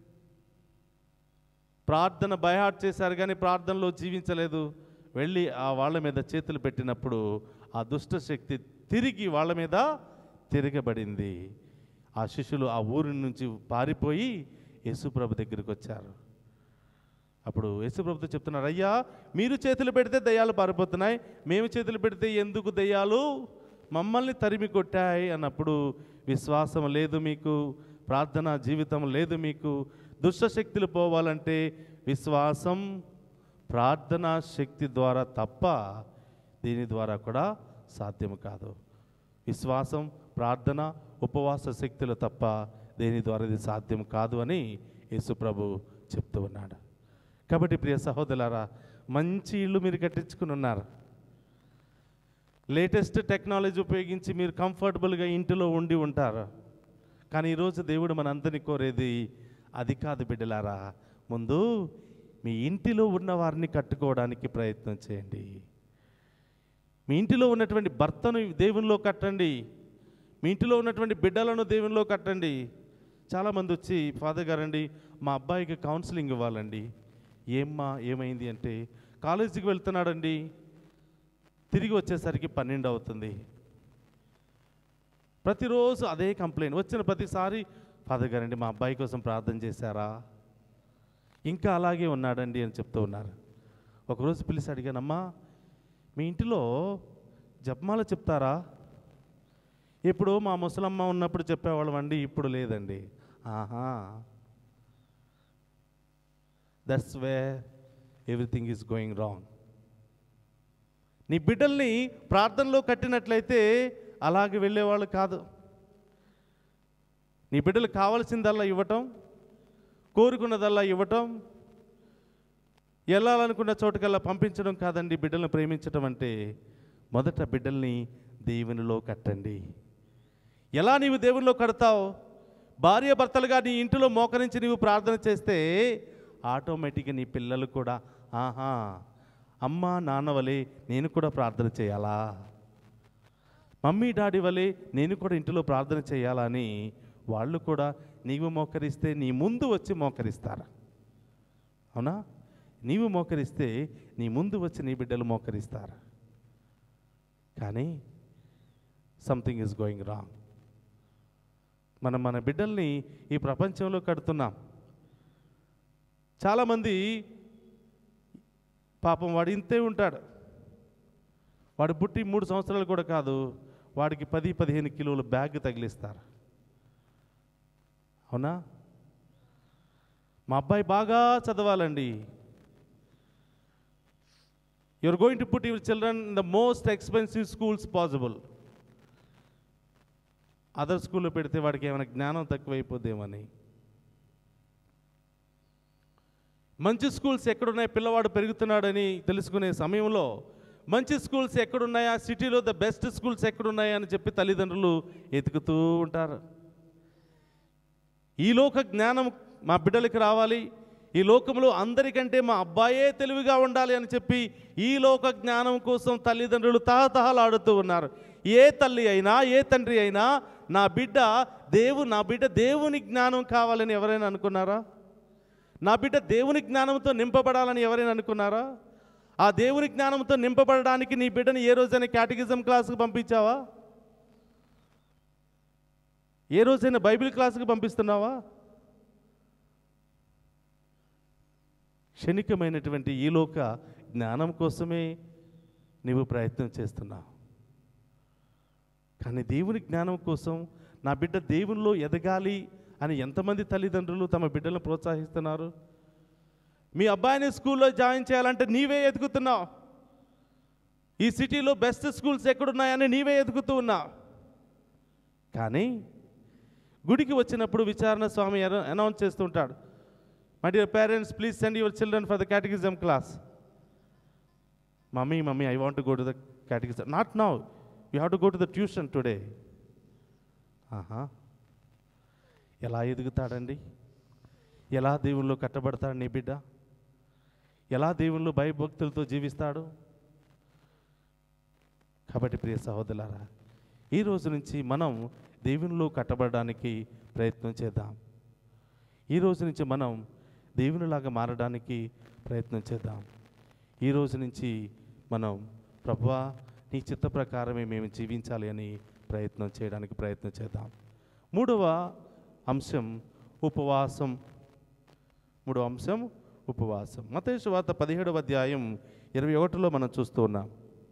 ప్రార్థన బయహాట్ చేశారు కానీ ప్రార్థనలో జీవించలేదు వెళ్ళి ఆ వాళ్ళ మీద చేతులు పెట్టినప్పుడు ఆ దుష్ట శక్తి తిరిగి వాళ్ళ మీద తిరగబడింది ఆ శిష్యులు ఆ ఊరి నుంచి పారిపోయి యేసుప్రభు దగ్గరికి వచ్చారు అప్పుడు యేసుప్రభుతో చెప్తున్నారు అయ్యా మీరు చేతులు పెడితే దయ్యాలు పారిపోతున్నాయి మేము చేతులు పెడితే ఎందుకు దయ్యాలు మమ్మల్ని తరిమి కొట్టాయి అన్నప్పుడు విశ్వాసం లేదు మీకు ప్రార్థన జీవితం లేదు మీకు దుష్ట శక్తులు పోవాలంటే విశ్వాసం ప్రార్థనా శక్తి ద్వారా తప్ప దీని ద్వారా కూడా సాధ్యం కాదు విశ్వాసం ప్రార్థన ఉపవాస శక్తులు తప్ప దేని ద్వారా ఇది సాధ్యం కాదు అని యేసుప్రభు చెప్తూ ఉన్నాడు కాబట్టి ప్రియ సహోదరులారా మంచి ఇల్లు మీరు కట్టించుకుని ఉన్నారు లేటెస్ట్ టెక్నాలజీ ఉపయోగించి మీరు కంఫర్టబుల్గా ఇంటిలో ఉండి ఉంటారు కానీ ఈరోజు దేవుడు మనందరినీ కోరేది అది కాదు బిడ్డలారా ముందు మీ ఇంటిలో ఉన్న వారిని కట్టుకోవడానికి ప్రయత్నం చేయండి మీ ఇంటిలో ఉన్నటువంటి భర్తను దేవునిలో కట్టండి మీ ఇంటిలో ఉన్నటువంటి బిడ్డలను దేవునిలో కట్టండి చాలామంది వచ్చి ఫాదర్ గారండి మా అబ్బాయికి కౌన్సిలింగ్ ఇవ్వాలండి ఏమ్మా ఏమైంది అంటే కాలేజీకి వెళ్తున్నాడండి తిరిగి వచ్చేసరికి పన్నెండు అవుతుంది ప్రతిరోజు అదే కంప్లైంట్ వచ్చిన ప్రతిసారి ఫాదర్ గారండి మా అబ్బాయి కోసం ప్రార్థన చేశారా ఇంకా అలాగే ఉన్నాడండి అని చెప్తూ ఉన్నారు ఒకరోజు పిలిచి అడిగానమ్మా మీ ఇంటిలో జపమాల చెప్తారా ఇప్పుడు మా ముసలమ్మ ఉన్నప్పుడు చెప్పేవాళ్ళం అండి ఇప్పుడు లేదండి ఆహా that's way everything is going wrong నీ బిడ్డల్ని ప్రార్థనలో కట్టినట్లయితే అలాగే వెళ్ళేవాళ్ళు కాదు నీ బిడ్డలు కావాల్సిందల్లా ఇవ్వటం కోరుకున్నదల్లా ఇవ్వటం వెళ్ళాలనుకున్న చోటుకల్లా పంపించడం కాదండి బిడ్డలను ప్రేమించడం అంటే మొదట బిడ్డల్ని దేవునిలో కట్టండి ఎలా నీవు దేవునిలో కడతావు భార్య భర్తలుగా నీ ఇంటిలో మోకరించి నీవు ప్రార్థన చేస్తే ఆటోమేటిక్గా నీ పిల్లలు కూడా ఆహా అమ్మ నాన్న వలె నేను కూడా ప్రార్థన చేయాలా మమ్మీ డాడీ వలె నేను కూడా ఇంటిలో ప్రార్థన చేయాలా అని వాళ్ళు కూడా నీవు మోకరిస్తే నీ ముందు వచ్చి మోకరిస్తారు అవునా నీవు మోకరిస్తే నీ ముందు వచ్చి నీ బిడ్డలు మోకరిస్తారు కానీ సంథింగ్ ఈజ్ గోయింగ్ రాంగ్ మనం మన బిడ్డల్ని ఈ ప్రపంచంలో కడుతున్నాం చాలామంది పాపం వాడు ఇంతే ఉంటాడు వాడు పుట్టి మూడు సంవత్సరాలు కూడా కాదు వాడికి పది పదిహేను కిలోల బ్యాగ్ తగిలిస్తారు అవునా మా అబ్బాయి బాగా చదవాలండి you're going to put your children in the most expensive schools possible other స్కూల్లో పెడితే వాడికి ఏమైనా జ్ఞానం తక్కువైపోద్దేమని మంచి స్కూల్స్ ఎక్కడున్నాయి పిల్లవాడు పెరుగుతున్నాడని తెలుసుకునే సమయంలో మంచి స్కూల్స్ ఎక్కడున్నాయా సిటీలో ద బెస్ట్ స్కూల్స్ ఎక్కడున్నాయా అని చెప్పి తల్లిదండ్రులు ఎతుకుతూ ఉంటారు ఈ లోక జ్ఞానం మా బిడ్డలకి రావాలి ఈ లోకంలో అందరికంటే మా అబ్బాయే తెలివిగా ఉండాలి అని చెప్పి ఈ లోక జ్ఞానం కోసం తల్లిదండ్రులు తహతహలాడుతూ ఉన్నారు ఏ తల్లి అయినా ఏ తండ్రి అయినా నా బిడ్డ దేవు నా బిడ్డ దేవుని జ్ఞానం కావాలని ఎవరైనా అనుకున్నారా నా బిడ్డ దేవుని జ్ఞానంతో నింపబడాలని ఎవరైనా అనుకున్నారా ఆ దేవుని జ్ఞానంతో నింపబడడానికి నీ బిడ్డని ఏ రోజైనా క్యాటగిజం క్లాస్కి పంపించావా ఏ రోజైనా బైబిల్ క్లాస్కి పంపిస్తున్నావా క్షణికమైనటువంటి ఈ లోక జ్ఞానం కోసమే నీవు ప్రయత్నం చేస్తున్నావు కానీ దేవుని జ్ఞానం కోసం నా బిడ్డ దేవునిలో ఎదగాలి అని ఎంతమంది తల్లిదండ్రులు తమ బిడ్డలను ప్రోత్సహిస్తున్నారు మీ అబ్బాయిని స్కూల్లో జాయిన్ చేయాలంటే నీవే ఎదుగుతున్నావు ఈ సిటీలో బెస్ట్ స్కూల్స్ ఎక్కడున్నాయని నీవే ఎదుగుతూ ఉన్నావు కానీ గుడికి వచ్చినప్పుడు విచారణ స్వామి అనౌన్స్ చేస్తుంటాడు my dear parents please send your children for the catechism class mummy mummy I want go to the catechism not now you have to go to the tuition today ఆహా ఎలా ఎదుగుతాడండి ఎలా దేవుల్లో కట్టబడతాడు నీ బిడ్డ ఎలా దేవుళ్ళు భయభక్తులతో జీవిస్తాడు కాబట్టి ప్రియ సహోదరులారా ఈ రోజు నుంచి మనం దేవునిలో కట్టబడడానికి ప్రయత్నం చేద్దాం ఈ రోజు నుంచి మనం దేవునిలాగా మారడానికి ప్రయత్నం చేద్దాం ఈ రోజు నుంచి మనం ప్రభువా నీ చిత్త ప్రకారమే మేము జీవించాలి అని ప్రయత్నం చేయడానికి ప్రయత్నం చేద్దాం మూడవ అంశం ఉపవాసం మూడవ అంశం ఉపవాసం మతేసు వార్త పదిహేడవ అధ్యాయం ఇరవై ఒకటిలో మనం చూస్తూ ఉన్నాం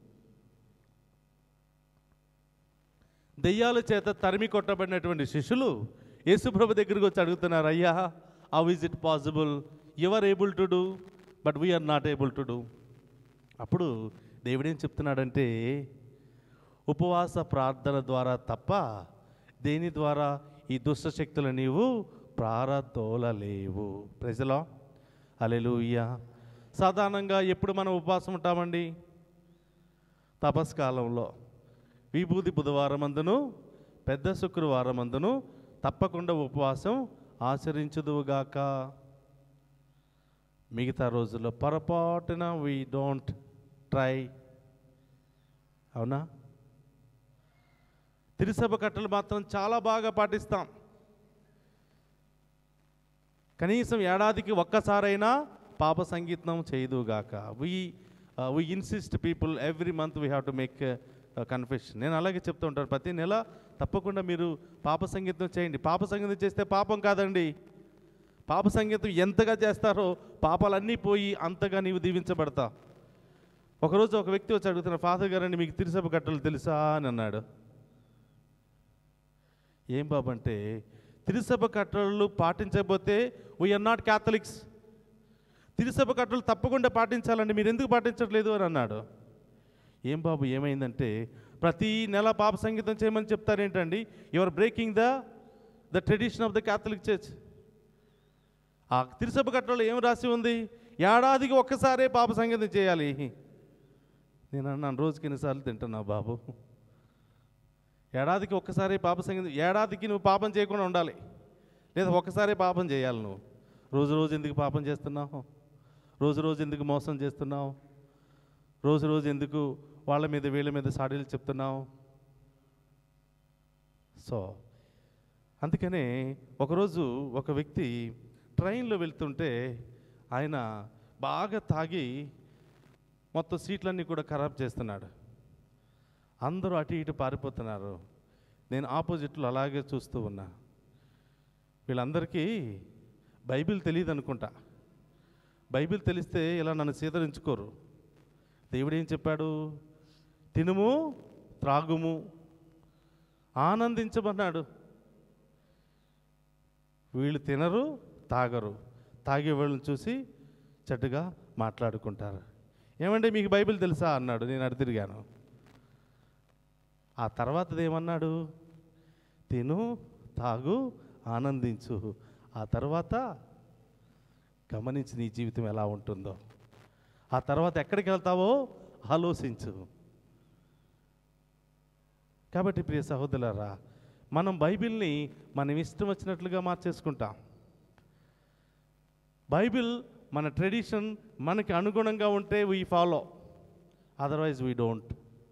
దెయ్యాల చేత తరిమి కొట్టబడినటువంటి శిష్యులు యేసుప్రభు దగ్గరికి వచ్చి అడుగుతున్నారు అయ్యా how is it possible your able to do but we're not able to do అప్పుడు దేవుడేం చెప్తున్నాడంటే ఉపవాస ప్రార్థన ద్వారా తప్ప దేని ద్వారా ఈ దుష్ట శక్తులు నీవు ప్రారదోలలేవు ప్రజలో అలెలుయ్యా సాధారణంగా ఎప్పుడు మనం ఉపవాసం ఉంటామండి తపస్కాలంలో విభూతి బుధవారం అందును పెద్ద శుక్రవారం అందును తప్పకుండా ఉపవాసం ఆచరించదువుగాక మిగతా రోజుల్లో పొరపాటున వీ డోంట్ ట్రై అవునా తిరుసభ కట్టలు మాత్రం చాలా బాగా పాటిస్తాం కనీసం ఏడాదికి ఒక్కసారైనా పాప సంగీతం చేయదుగాక we we insist people every month we have to make confession నేను అలాగే చెప్తూ ఉంటాను ప్రతి నెల తప్పకుండా మీరు పాప సంగీతం చేయండి పాప సంగీతం చేస్తే పాపం కాదండి పాప సంగీతం ఎంతగా చేస్తారో పాపాలన్నీ పోయి అంతగా నీవు దీవించబడతావు ఒకరోజు ఒక వ్యక్తి వచ్చి అడుగుతున్న ఫాదర్ గారండి మీకు తిరుసభ కట్టలు తెలుసా అని అన్నాడు ఏం బాబు అంటే తిరుసభ కట్టడలు పాటించకపోతే వీఆర్ నాట్ క్యాథలిక్స్ తిరుసభ కట్టలు తప్పకుండా పాటించాలండి మీరు ఎందుకు పాటించట్లేదు అని అన్నాడు ఏం బాబు ఏమైందంటే ప్రతి నెల పాప సంగీతం చేయమని చెప్తారేంటండి your breaking the the tradition of the Catholic church ఆ తిరుసభ కట్టలో ఏం రాసి ఉంది ఏడాదికి ఒక్కసారే పాప సంగీతం చేయాలి నేను అన్నాను రోజుకి ఎన్నిసార్లు తింటున్నావు బాబు ఏడాదికి ఒక్కసారి పాప సంగీతం ఏడాదికి నువ్వు పాపం చేయకుండా ఉండాలి లేదా ఒక్కసారి పాపం చేయాలి నువ్వు రోజు రోజు ఎందుకు పాపం చేస్తున్నావు రోజు రోజు ఎందుకు మోసం చేస్తున్నావు రోజు రోజు ఎందుకు వాళ్ళ మీద వీళ్ళ మీద సాడీలు చెప్తున్నావు సో అందుకనే ఒకరోజు ఒక వ్యక్తి ట్రైన్లో వెళ్తుంటే ఆయన బాగా తాగి మొత్తం సీట్లన్నీ కూడా ఖరాబ్ చేస్తున్నాడు అందరూ అటు ఇటు పారిపోతున్నారు నేను ఆపోజిట్లో అలాగే చూస్తూ ఉన్నా వీళ్ళందరికీ బైబిల్ తెలియదు అనుకుంటా బైబిల్ తెలిస్తే ఇలా నన్ను సీదరించుకోరు దేవుడు ఏం చెప్పాడు తినుము త్రాగుము ఆనందించమన్నాడు వీళ్ళు తినరు తాగరు తాగే వాళ్ళని చూసి చెడ్డగా మాట్లాడుకుంటారు ఏమంటే మీకు బైబిల్ తెలుసా అన్నాడు నేను అడి తిరిగాను ఆ తర్వాతది ఏమన్నాడు తిను తాగు ఆనందించు ఆ తర్వాత గమనించి నీ జీవితం ఎలా ఉంటుందో ఆ తర్వాత ఎక్కడికి వెళ్తావో ఆలోచించు కాబట్టి ప్రియ సహోదరులారా మనం బైబిల్ని మనం ఇష్టం వచ్చినట్లుగా మార్చేసుకుంటాం బైబిల్ మన ట్రెడిషన్ మనకి అనుగుణంగా ఉంటే we follow otherwise we don't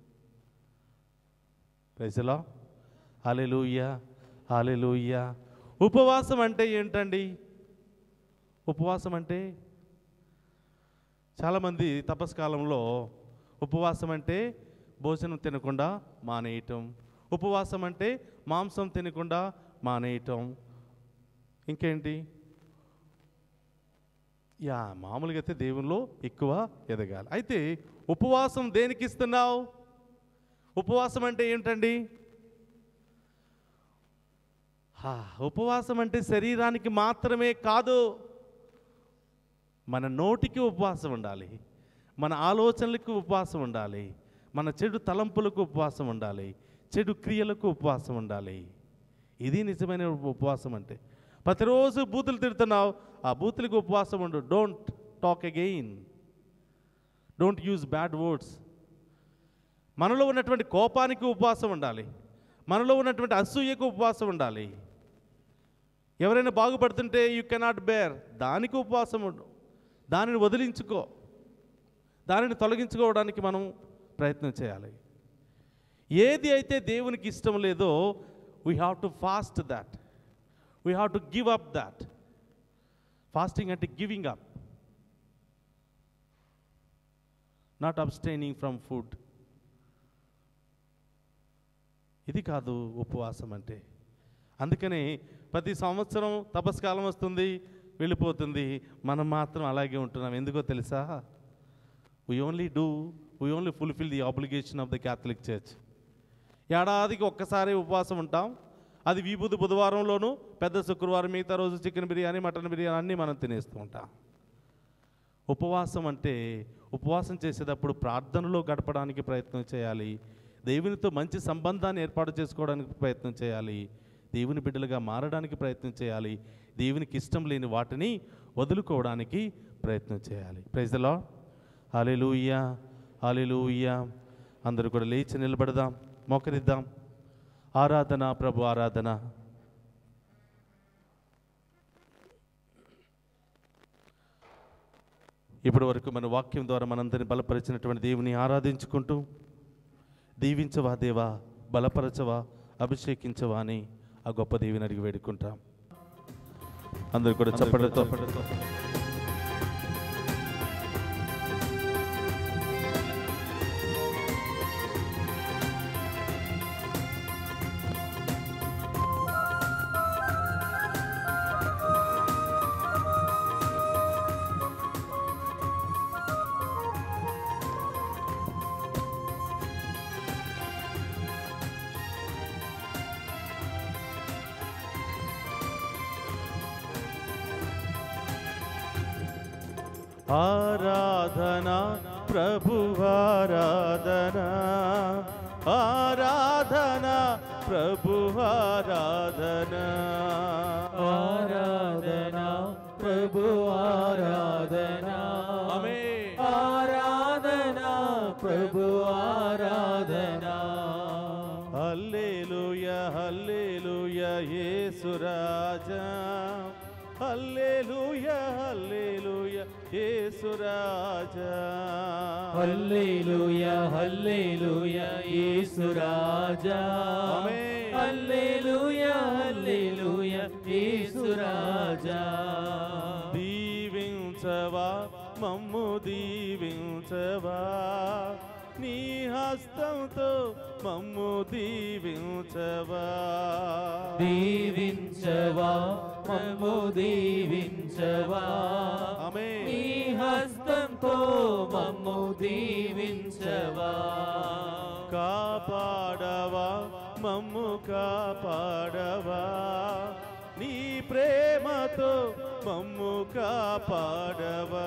ప్రజలో హాలెలూయా హాలెలూయా ఉపవాసం అంటే ఏంటండి ఉపవాసం అంటే చాలామంది తపస్కాలంలో ఉపవాసం అంటే భోజనం తినకుండా మానేయటం ఉపవాసం అంటే మాంసం తినకుండా మానేయటం ఇంకేంటి యా మామూలుగా అయితే దేవునిలో ఎక్కువ ఎదగాలి అయితే ఉపవాసం దేనికి ఇస్తున్నావు ఉపవాసం అంటే ఏంటండి హా, ఉపవాసం అంటే శరీరానికి మాత్రమే కాదు మన నోటికి ఉపవాసం ఉండాలి మన ఆలోచనలకు ఉపవాసం ఉండాలి మన చెడు తలంపులకు ఉపవాసం ఉండాలి చెడు క్రియలకు ఉపవాసం ఉండాలి ఇది నిజమైన ఉపవాసం అంటే ప్రతిరోజు బూతులు తిడుతున్నావు ఆ బూతులకు ఉపవాసం ఉండు don't talk again don't use bad words మనలో ఉన్నటువంటి కోపానికి ఉపవాసం ఉండాలి మనలో ఉన్నటువంటి అసూయకు ఉపవాసం ఉండాలి ఎవరైనా బాగుపడుతుంటే యూ కెనాట్ బేర్ దానికి ఉపవాసం ఉండు దానిని వదిలించుకో దానిని తొలగించుకోవడానికి మనం ప్రయత్నం చేయాలి ఏది అయితే దేవునికి ఇష్టం లేదో we have to fast that we have to give up that fasting అంటే giving up not abstaining from food ఇది కాదు ఉపవాసం అంటే అందుకని ప్రతి సంవత్సరం తపస్కాలం వస్తుంది వెళ్ళిపోతుంది మనం మాత్రం అలాగే ఉంటున్నాం ఎందుకో తెలుసా we only do we only fulfil the obligation of the Catholic church ఏడాదికి ఒక్కసారి ఉపవాసం ఉంటాం అది విభూతి బుధవారంలోను పెద్ద శుక్రవారం మిగతా రోజు చికెన్ బిర్యానీ మటన్ బిర్యానీ అన్నీ మనం తినేస్తూ ఉంటాం ఉపవాసం అంటే ఉపవాసం చేసేటప్పుడు ప్రార్థనలో గడపడానికి ప్రయత్నం చేయాలి దేవునితో మంచి సంబంధాన్ని ఏర్పాటు చేసుకోవడానికి ప్రయత్నం చేయాలి దేవుని బిడ్డలుగా మారడానికి ప్రయత్నం చేయాలి దేవునికి ఇష్టం లేని వాటిని వదులుకోవడానికి ప్రయత్నం చేయాలి ప్రైజ్లో హాలెలూయా హాలెలూయా అందరూ కూడా లేచి నిలబడదాం మోకరిద్దాం ఆరాధన ప్రభు ఆరాధన ఇప్పటి వరకు మన వాక్యం ద్వారా మనందరిని బలపరిచినటువంటి దేవుని ఆరాధించుకుంటూ దీవించవా దేవా బలపరచవా అభిషేకించవా అని ఆ గొప్ప దేవిని అడిగి వేడుకుంటాం అందరూ కూడా చప్పటితో ఆరాధన ప్రభు ఆరాధన ఆరాధన ప్రభు ఆరాధన ఆరాధన ప్రభు ఆరాధన ఆమేన్. ఆరాధన ప్రభు ఆరాధన హల్లేలూయ హల్లేలూయ యేసురాజా హల్లేలూయ హల్లేలూయ యేసురాజా హల్లెలూయ హల్లెలూయ యేసు రాజా ఆమేన్. హల్లెలూయ హల్లెలూయ యేసు రాజా దీవించవా మమ్ము దీవించవా నీ హస్తంతో మమ్ము దీవించవా దీవించవా మమ్ము దీవించవా ఆమేన్. నీ హస్తంతో మమ్ము దీవించవా కాపాడవా మమ్ము కాపాడవా నీ ప్రేమతో మమ్ము కాపాడవా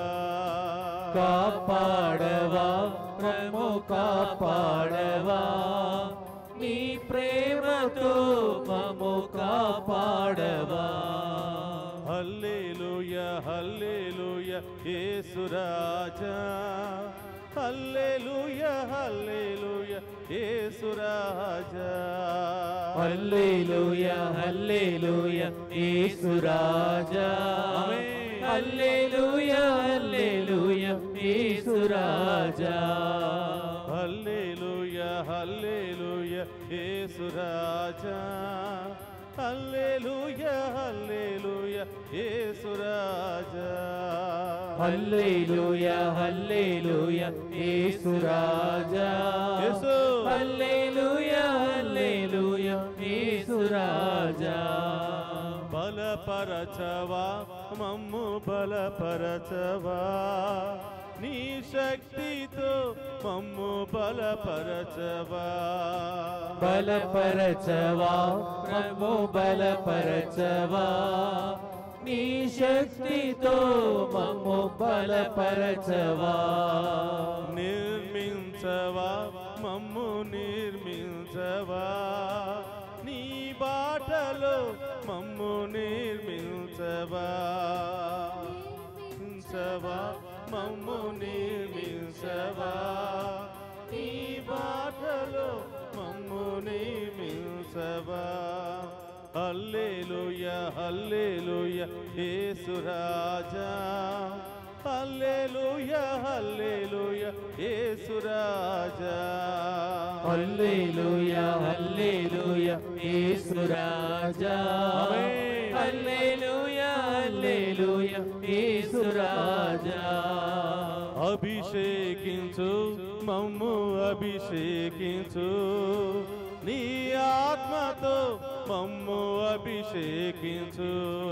కాపాడవా మమ్ము కాపాడవా నీ ప్రేమతో మమ్ము కాపాడవా హల్లేలూయ హల్లేలూయ యేసురాజా హల్లేలూయ హల్లేలూయ యేసురాజా హల్లెలూయ హల్లెలూయ యేసు రాజా ఆమేన్. హల్లెలూయ హల్లెలూయ యేసు రాజా హల్లేలూయ హల్లేలూయ యేసురాజా హల్లేలూయ హల్లేలూయ యేసురాజా హల్లెలూయ హల్లెలూయ యేసు రాజా యేసు. హల్లెలూయ హల్లెలూయ యేసు రాజా బలపరచవా మమ్ము బలపరచవా నీ శక్తితో మమ్ము బలపరచవా బలపరచవా ప్రభు బలపరచవా నీ శక్తితో మమ్ము బలపరచవా నిర్మించవా మమ్ము నిర్మించవా నీ బాటలో మమ్ము నిర్మించవా నిర్మించవా మమ్ము నిర్మించవా నీ బాటలో మమ్ము నిర్మించవా హల్లేలూయ హల్లేలూయ యేసురాజా హల్లేలూయ హల్లేలూయ యేసురాజా హల్లెలూయ హల్లెలూయ యేసు రాజా ఆమేన్. హల్లెలూయ హల్లెలూయ యేసు రాజా అభిషేకించు మమ్ము అభిషేకించు నీ ఆత్మతో మమ్ము అభిషేకించు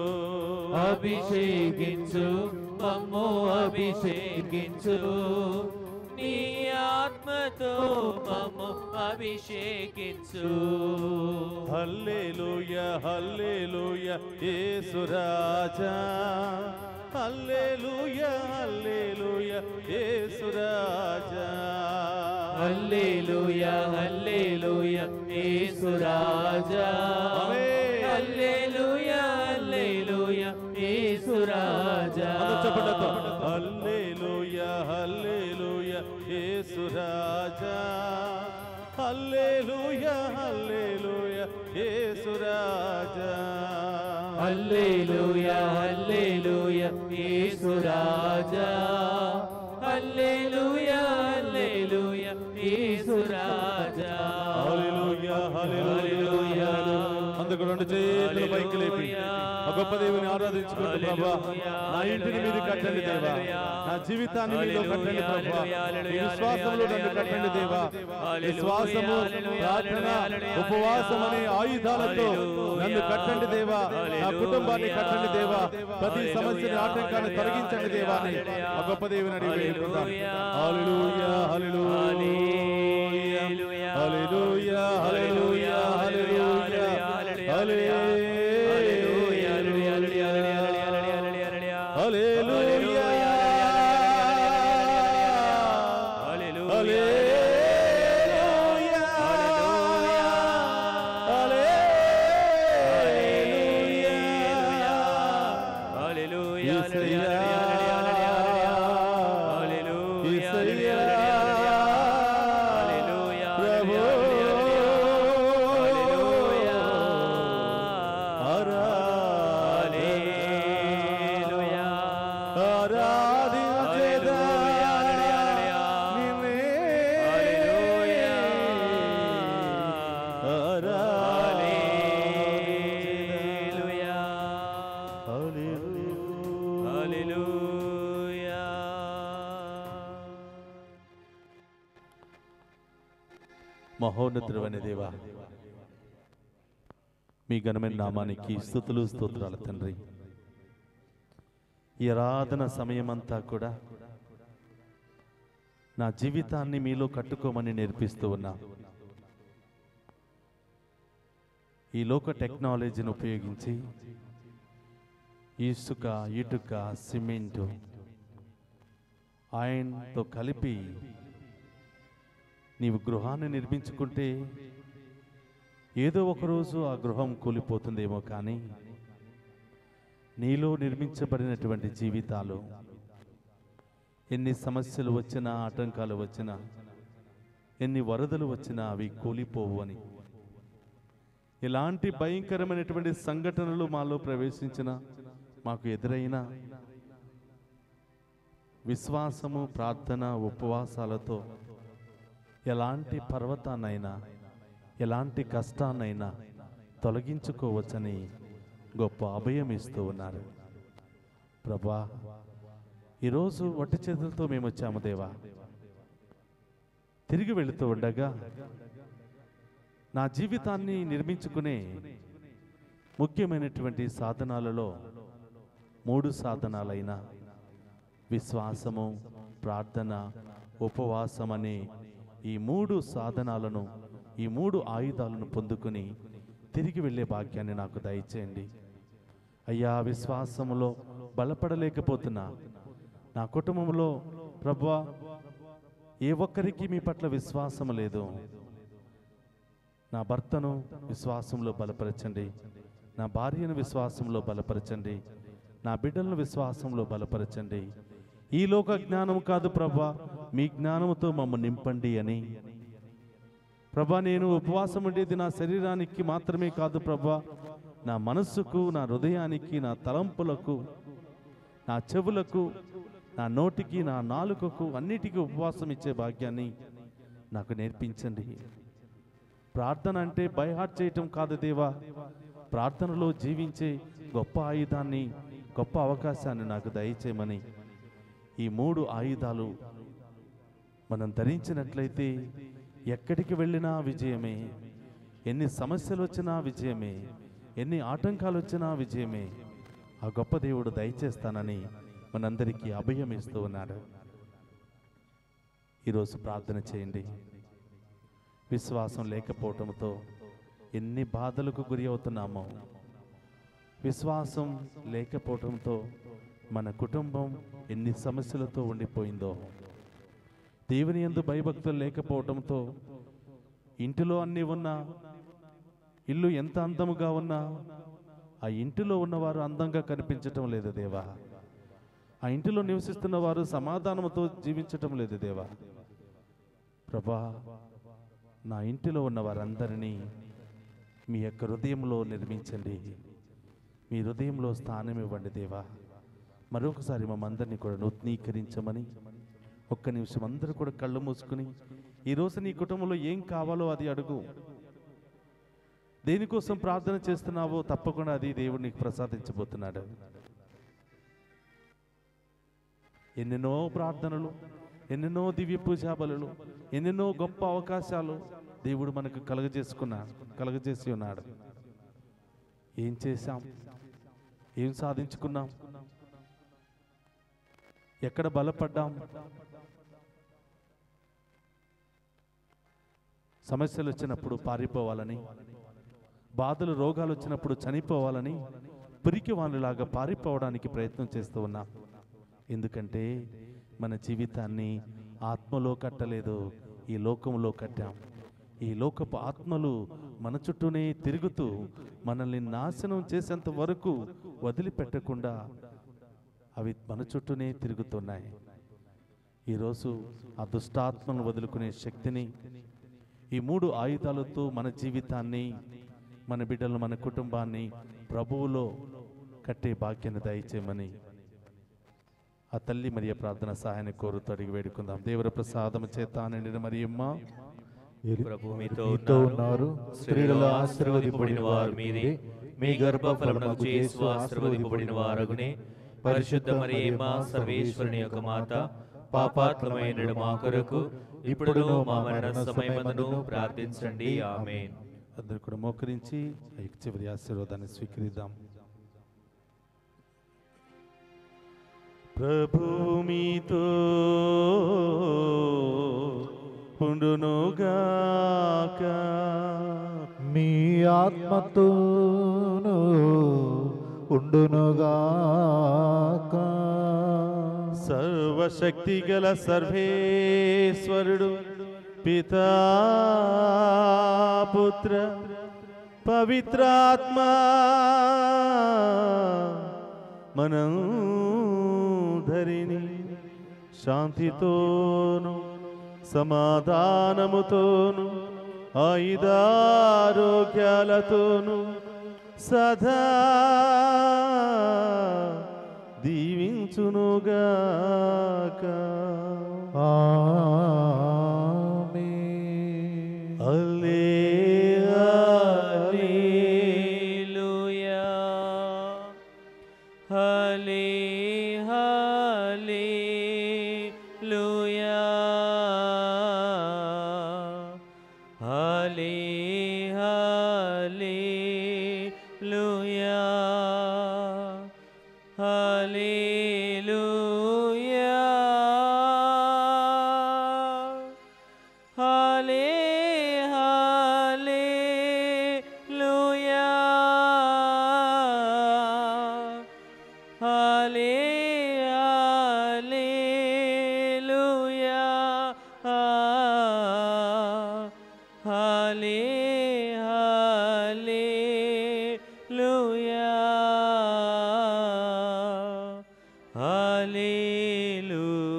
అభిషేకించు మమ్ము అభిషేకించు నీ ఆత్మతో మమ్ము అభిషేకించు హల్లెలూయ హల్లెలూయ యేసురాజా హల్లెలూయ హల్లెలూయ యేసురాజా హల్లెలూయా హల్లెలూయా యేసు రాజా ఆమేన్. హల్లెలూయా హల్లెలూయా యేసు రాజా అందరూ చెప్పండి హల్లెలూయ హల్లెలూయ యేసురాజా హల్లెలూయ హల్లెలూయ యేసురాజా హల్లెలూయా హల్లెలూయా యేసు రాజా హల్లెలూయా హల్లెలూయా యేసు రాజా హల్లెలూయా హల్లెలూయా అందుకు రెండు చేతులు పైకి లేపి ఆ గొప్ప దేవుని ఆరాధించుకుంటూ ప్రభా నా ఇంటిని మీరు కట్టండి దేవా నా జీవితాన్ని మీలో కట్టండి ప్రభా ఈ విశ్వాసంలో నన్ను కట్టండి దేవా విశ్వాసము ప్రార్థన ఉపవాసం అనే ఆయుధాలతో నన్ను కట్టండి దేవా నా కుటుంబాన్ని కట్టండి దేవా ప్రతి సమస్యని ఆటంకాన్ని తొలగించండి దేవా అని ఆ గొప్ప దేవుని అడిగి వేడుకుందాం హల్లెలూయా హల్లెలూయా హల్లెలూయా హల్లెలూయా హల్లెలూయా హల్లెలూయా హల్లెలూయా ఆరాధించేదా నిన్నే మహోన్నతుడైన దేవా మీ ఘనమైన నామానికి స్థుతులు స్తోత్రాలు తండ్రి ఈ ఆరాధన సమయమంతా కూడా నా జీవితాన్ని మీలో కట్టుకోమని నేర్పిస్తూ ఉన్నా ఈ లోక టెక్నాలజీని ఉపయోగించి ఇసుక ఇటుక సిమెంటు ఆయనతో కలిపి నీవు గృహాన్ని నిర్మించుకుంటే ఏదో ఒకరోజు ఆ గృహం కూలిపోతుందేమో కానీ నీలో నిర్మించబడినటువంటి జీవితాలు ఎన్ని సమస్యలు వచ్చినా ఆటంకాలు వచ్చినా ఎన్ని వరదలు వచ్చినా అవి కూలిపోవు అని ఎలాంటి భయంకరమైనటువంటి సంఘటనలు మాలో ప్రవేశించిన మాకు ఎదురైన విశ్వాసము ప్రార్థన ఉపవాసాలతో ఎలాంటి పర్వతాన్నైనా ఎలాంటి కష్టాన్నైనా తొలగించుకోవచ్చని గొప్ప అభయం ఇస్తూ ఉన్నారు ప్రభా ఈరోజు వట్టి చేతులతో మేము వచ్చాము దేవా తిరిగి వెళుతూ ఉండగా నా జీవితాన్ని నిర్మించుకునే ముఖ్యమైనటువంటి సాధనాలలో మూడు సాధనాలైన విశ్వాసము ప్రార్థన ఉపవాసం అనే ఈ మూడు సాధనాలను ఈ మూడు ఆయుధాలను పొందుకుని తిరిగి వెళ్ళే భాగ్యాన్ని నాకు దయచేయండి అయ్యా విశ్వాసములో బలపడలేకపోతున్నా నా కుటుంబంలో ప్రభా ఏ ఒక్కరికి మీ పట్ల విశ్వాసం లేదు నా భర్తను విశ్వాసంలో బలపరచండి నా భార్యను విశ్వాసంలో బలపరచండి నా బిడ్డలను విశ్వాసంలో బలపరచండి ఈ లోక జ్ఞానం కాదు ప్రభా మీ జ్ఞానముతో మమ్మ నింపండి అని ప్రభా నేను ఉపవాసం ఉండేది నా శరీరానికి మాత్రమే కాదు ప్రభా నా మనస్సుకు నా హృదయానికి నా తలంపులకు నా చెవులకు నా నోటికి నా నాలుకకు అన్నిటికీ ఉపవాసం ఇచ్చే భాగ్యాన్ని నాకు నేర్పించండి ప్రార్థన అంటే బైహార్ట్ చేయటం కాదు దేవా ప్రార్థనలో జీవించే గొప్ప ఆయుధాన్ని గొప్ప అవకాశాన్ని నాకు దయచేయమని ఈ మూడు ఆయుధాలు మనం ధరించినట్లయితే ఎక్కడికి వెళ్ళినా విజయమే ఎన్ని సమస్యలు వచ్చినా విజయమే ఎన్ని ఆటంకాలు వచ్చినా విజయమే ఆ గొప్ప దేవుడు దయచేస్తానని మనందరికీ అభయం ఇస్తూ ఉన్నాడు ఈరోజు ప్రార్థన చేయండి విశ్వాసం లేకపోవటంతో ఎన్ని బాధలకు గురి అవుతున్నామో విశ్వాసం లేకపోవటంతో మన కుటుంబం ఎన్ని సమస్యలతో ఉండిపోయిందో దేవుని ఎందు భయభక్తులు లేకపోవటంతో ఇంటిలో అన్నీ ఉన్నా ఇల్లు ఎంత అందముగా ఉన్నా ఆ ఇంటిలో ఉన్నవారు అందంగా కనిపించటం లేదు దేవా ఆ ఇంటిలో నివసిస్తున్న వారు సమాధానంతో జీవించటం లేదు దేవా ప్రభా నా ఇంటిలో ఉన్న వారందరినీ మీ యొక్క హృదయంలో నిర్మించండి మీ హృదయంలో స్థానం ఇవ్వండి దేవా మరొకసారి మమ్మందరినీ కూడా నూతనీకరించమని ఒక్క నిమిషం అందరూ కూడా కళ్ళు మూసుకుని ఈరోజు నీ కుటుంబంలో ఏం కావాలో అది అడుగు దేనికోసం ప్రార్థన చేస్తున్నావో తప్పకుండా అది దేవుడు నీకు ప్రసాదించబోతున్నాడు ఎన్నెన్నో ప్రార్థనలు ఎన్నెన్నో దివ్య పూజా బలులు ఎన్నెన్నో గొప్ప అవకాశాలు దేవుడు మనకు కలుగజేసుకున్నాడు కలుగజేసి ఉన్నాడు ఏం చేశాం ఏం సాధించుకున్నాం ఎక్కడ బలపడ్డాం సమస్యలు వచ్చినప్పుడు పారిపోవాలని బాధలు రోగాలు వచ్చినప్పుడు చనిపోవాలని పిరికి వాళ్ళలాగా పారిపోవడానికి ప్రయత్నం చేస్తూ ఉన్నాం ఎందుకంటే మన జీవితాన్ని ఆత్మలో కట్టలేదు ఈ లోకంలో కట్టాం ఈ లోకపు ఆత్మలు మన చుట్టూనే తిరుగుతూ మనల్ని నాశనం చేసేంత వరకు వదిలిపెట్టకుండా అవి మన చుట్టూనే తిరుగుతున్నాయి ఈరోజు ఆ దుష్టాత్మను వదులుకునే శక్తిని ఈ మూడు ఆయుధాలతో మన జీవితాన్ని మన బిడ్డలను మన కుటుంబాన్ని ప్రభువులో కట్టే భాగ్యాన్ని దయచేయమని ఆ తల్లి మరియ ప్రార్థన సహాయాన్ని కోరుతూ అడిగి వేడుకుందాం దేవుల ప్రసాదము చేత నిండిన మరియమ్మ ప్రభు మీతో మీతో ఉన్నారు ఉన్నారు స్త్రీలలో ఆశీర్వదింపబడిన వారు మీరే మీ గర్భఫలమునకు యేసు ఆశీర్వదింపబడిన వారగునే పరిశుద్ధ మరియమ్మ సర్వేశ్వరుని యొక్క మాత పాపాత్మమైన మా కొరకు ఇప్పుడు మా మరణ సమయమందును ప్రార్థించండి ఆమేన్ అందరు కూడా మోకరించి ఆ యొక్క చివరి ఆశీర్వాదాన్ని స్వీకరిద్దాం ప్రభు మీతో ఉండునుగాక మీ ఆత్మతోను ఉండునుగాక సర్వశక్తి గల సర్వేశ్వరుడు పితా పుత్ర పవిత్రాత్మ మనం ధరిని శాంతితోను సమాధానముతోను ఆయుధారోగ్యాలతోను సదా దీవించునుగాక ఆమేన్. అల్లే హల్లెలూయా హల్లే హల్లెలూయా హల్లే హల్లెలూయా హల్లెలూయా హల్లే హల్లెలూయా హల్లే హల్లెలూయా హల్లే హల్లెలూయా హల్లెలూయా